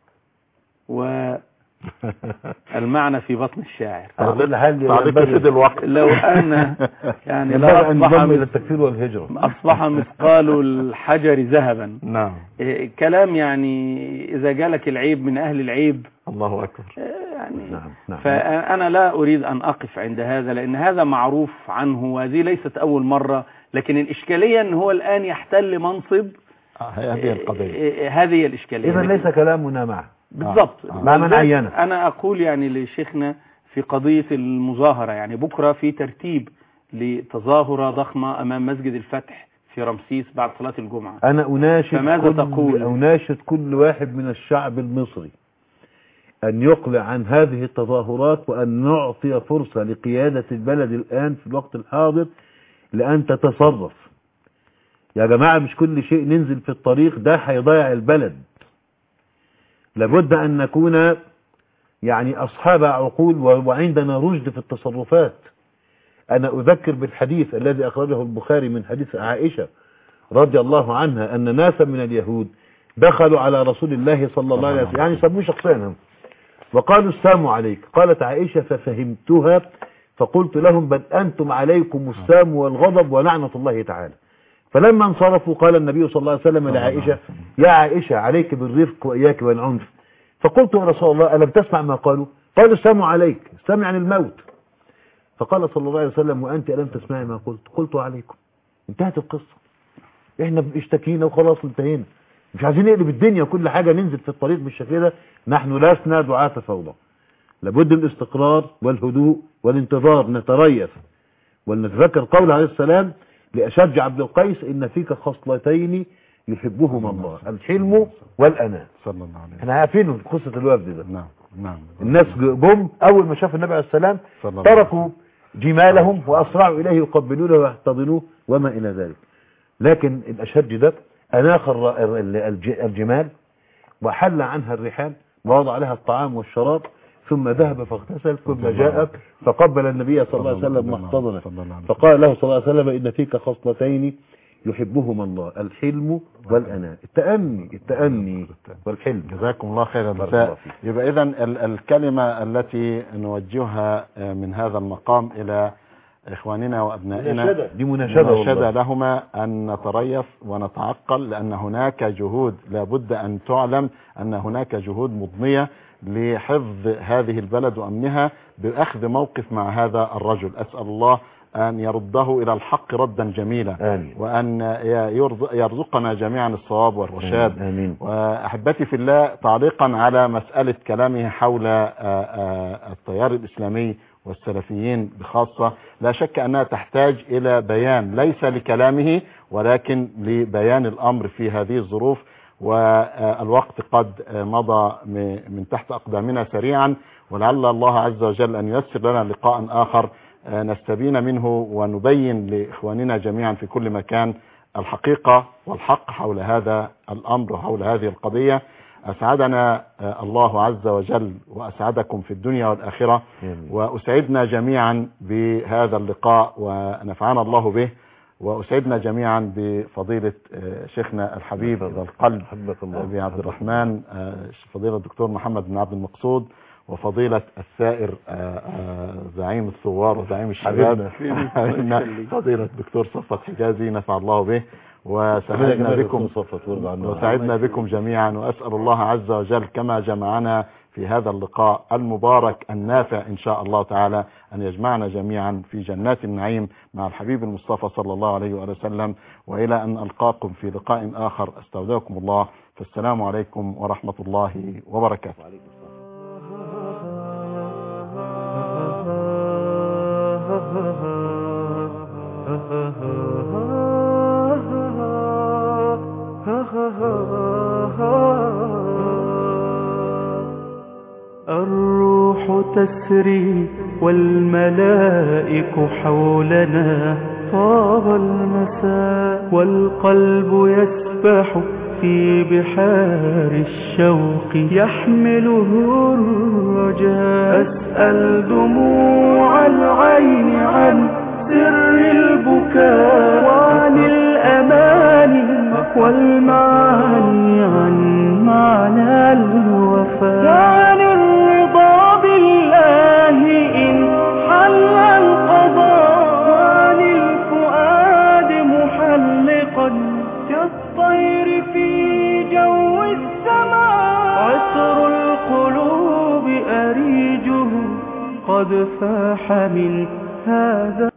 والمعنى في بطن الشاعر على كل حال تعليق ينبغي- يفيد الوقت لو انا يعني ينبغي لا أن اصبح نضم إلى مث- التكفير والهجرة اصبح مثقال الحجر ذهبا نعم إيه، كلام يعني اذا جالك العيب من اهل العيب الله اكبر إيه، يعني نعم نعم فأنا لا أريد أن أقف عند هذا لأن هذا معروف عنه وهذه ليست أول مرة لكن الإشكالية أن هو الآن يحتل منصب آه، هذه القضية إيه، هذه هي الإشكالية إذا ليس كلامنا معه بالضبط آه. مع من ولذلك عينه. أنا أقول يعني لشيخنا في قضية المظاهرة يعني بكرة في ترتيب لتظاهرة ضخمة أمام مسجد الفتح في رمسيس بعد صلاة الجمعة أنا أناشد فماذا كل تقول؟ أناشد كل واحد من الشعب المصري أن يقلع عن هذه التظاهرات وأن نعطي فرصة لقيادة البلد الآن في الوقت الحاضر لأن تتصرف يا جماعة مش كل شيء ننزل في الطريق ده هيضيع البلد لابد أن نكون يعني أصحاب عقول و- وعندنا رشد في التصرفات أنا أذكر بالحديث الذي أخرجه البخاري من حديث عائشة رضي الله عنها أن ناسا من اليهود دخلوا على رسول الله صلى الله عليه وسلم يعني سموه شخصيا هم. وقالوا السلام عليك قالت عائشة ففهمتها فقلت لهم بل أنتم عليكم السام والغضب ولعنة الله تعالى فلما انصرفوا قال النبي صلى الله عليه وسلم لعائشة يا عائشة عليك بالرفق وإياك والعنف فقلت يا رسول الله ألم تسمع ما قالوا قالوا السلام عليك السلام عن الموت فقال صلى الله عليه وسلم وأنت ألم تسمعي ما قلت قلت عليكم انتهت القصة احنا اشتكينا وخلاص انتهينا مش عايزين نقلب الدنيا كل حاجة ننزل في الطريق بالشكل ده نحن لسنا دعاة فوضى لابد من الاستقرار والهدوء والانتظار نتريث ولنتذكر قول عليه السلام لأشج عبد القيس إن فيك خصلتين يحبهما الله الحلم والأناة صلى الله عليه وسلم احنا عارفين قصة الوفد ده نعم نعم الناس جم أول ما شاف النبي عليه السلام صلى الله عليه تركوا جمالهم وأسرعوا إليه يقبلونه ويحتضنوه وما إلى ذلك لكن الأشج ده أناخ الر- ال- الج- الجمال وحل عنها الرحال ووضع لها الطعام والشراب ثم ذهب فاغتسل ثم جاء فقبل النبي صلى الله عليه وسلم محتضنا صلى الله عليه وسلم. فقال له صلى الله عليه وسلم إن فيك خصلتين يحبهما الله الحلم والأناة التأني التأني والحلم جزاكم الله خير بارك الجزاء الله فيك. يبقى اذا ال- الكلمة التي نوجهها آه، من هذا المقام الى اخواننا وابنائنا دي مناشدة مناشدة والله لهما أن نتريث ونتعقل لأن هناك جهود لابد أن تعلم أن هناك جهود مضنية لحفظ هذه البلد وأمنها بأخذ موقف مع هذا الرجل أسأل الله أن يرده إلى الحق ردا جميلا آمين وأن يرز- يرزقنا جميعا الصواب والرشاد آمين وأحبتي في الله تعليقا على مسألة كلامه حول آه، آه، التيار الإسلامي والسلفيين بخاصة لا شك أنها تحتاج إلى بيان ليس لكلامه ولكن لبيان الأمر في هذه الظروف والوقت قد مضى م- من تحت أقدامنا سريعا ولعل الله عز وجل أن ييسر لنا لقاء آخر آه، نستبين منه ونبين لإخواننا جميعا في كل مكان الحقيقة والحق حول هذا الأمر وحول هذه القضية أسعدنا آه، الله عز وجل وأسعدكم في الدنيا والآخرة آمين. وأسعدنا جميعا بهذا اللقاء ونفعنا الله به وأسعدنا جميعا بفضيلة آه، شيخنا الحبيب إلى القلب حبك الله أبي عبد الرحمن آه، فضيلة الدكتور محمد بن عبد المقصود وفضيلة الثائر آه، آه، زعيم الثوار وزعيم الشباب حبيبنا. حبيبنا فضيلة الدكتور صفت حجازي نفع الله به وسعدنا بكم صفت وارضى عنا وسعدنا بكم جميعا وأسأل الله عز وجل كما جمعنا في هذا اللقاء المبارك النافع إن شاء الله تعالى أن يجمعنا جميعا في جنات النعيم مع الحبيب المصطفى صلى الله عليه وآله وسلم وإلى أن ألقاكم في لقاء آخر أستودعكم الله فالسلام عليكم ورحمة الله وبركاته الروح تسري والملائك حولنا طاب المساء والقلب يسبح في بحار الشوق يحمله الرجاء أسأل دموع العين عن سر البكاء وعن الأماني والمعاني عن معنى الوفاء وعن الرضا بالله إن حل القضاء وعن الفؤاد محلقا كالطير في جو السماء عطر القلوب أريجه قد فاح من هذا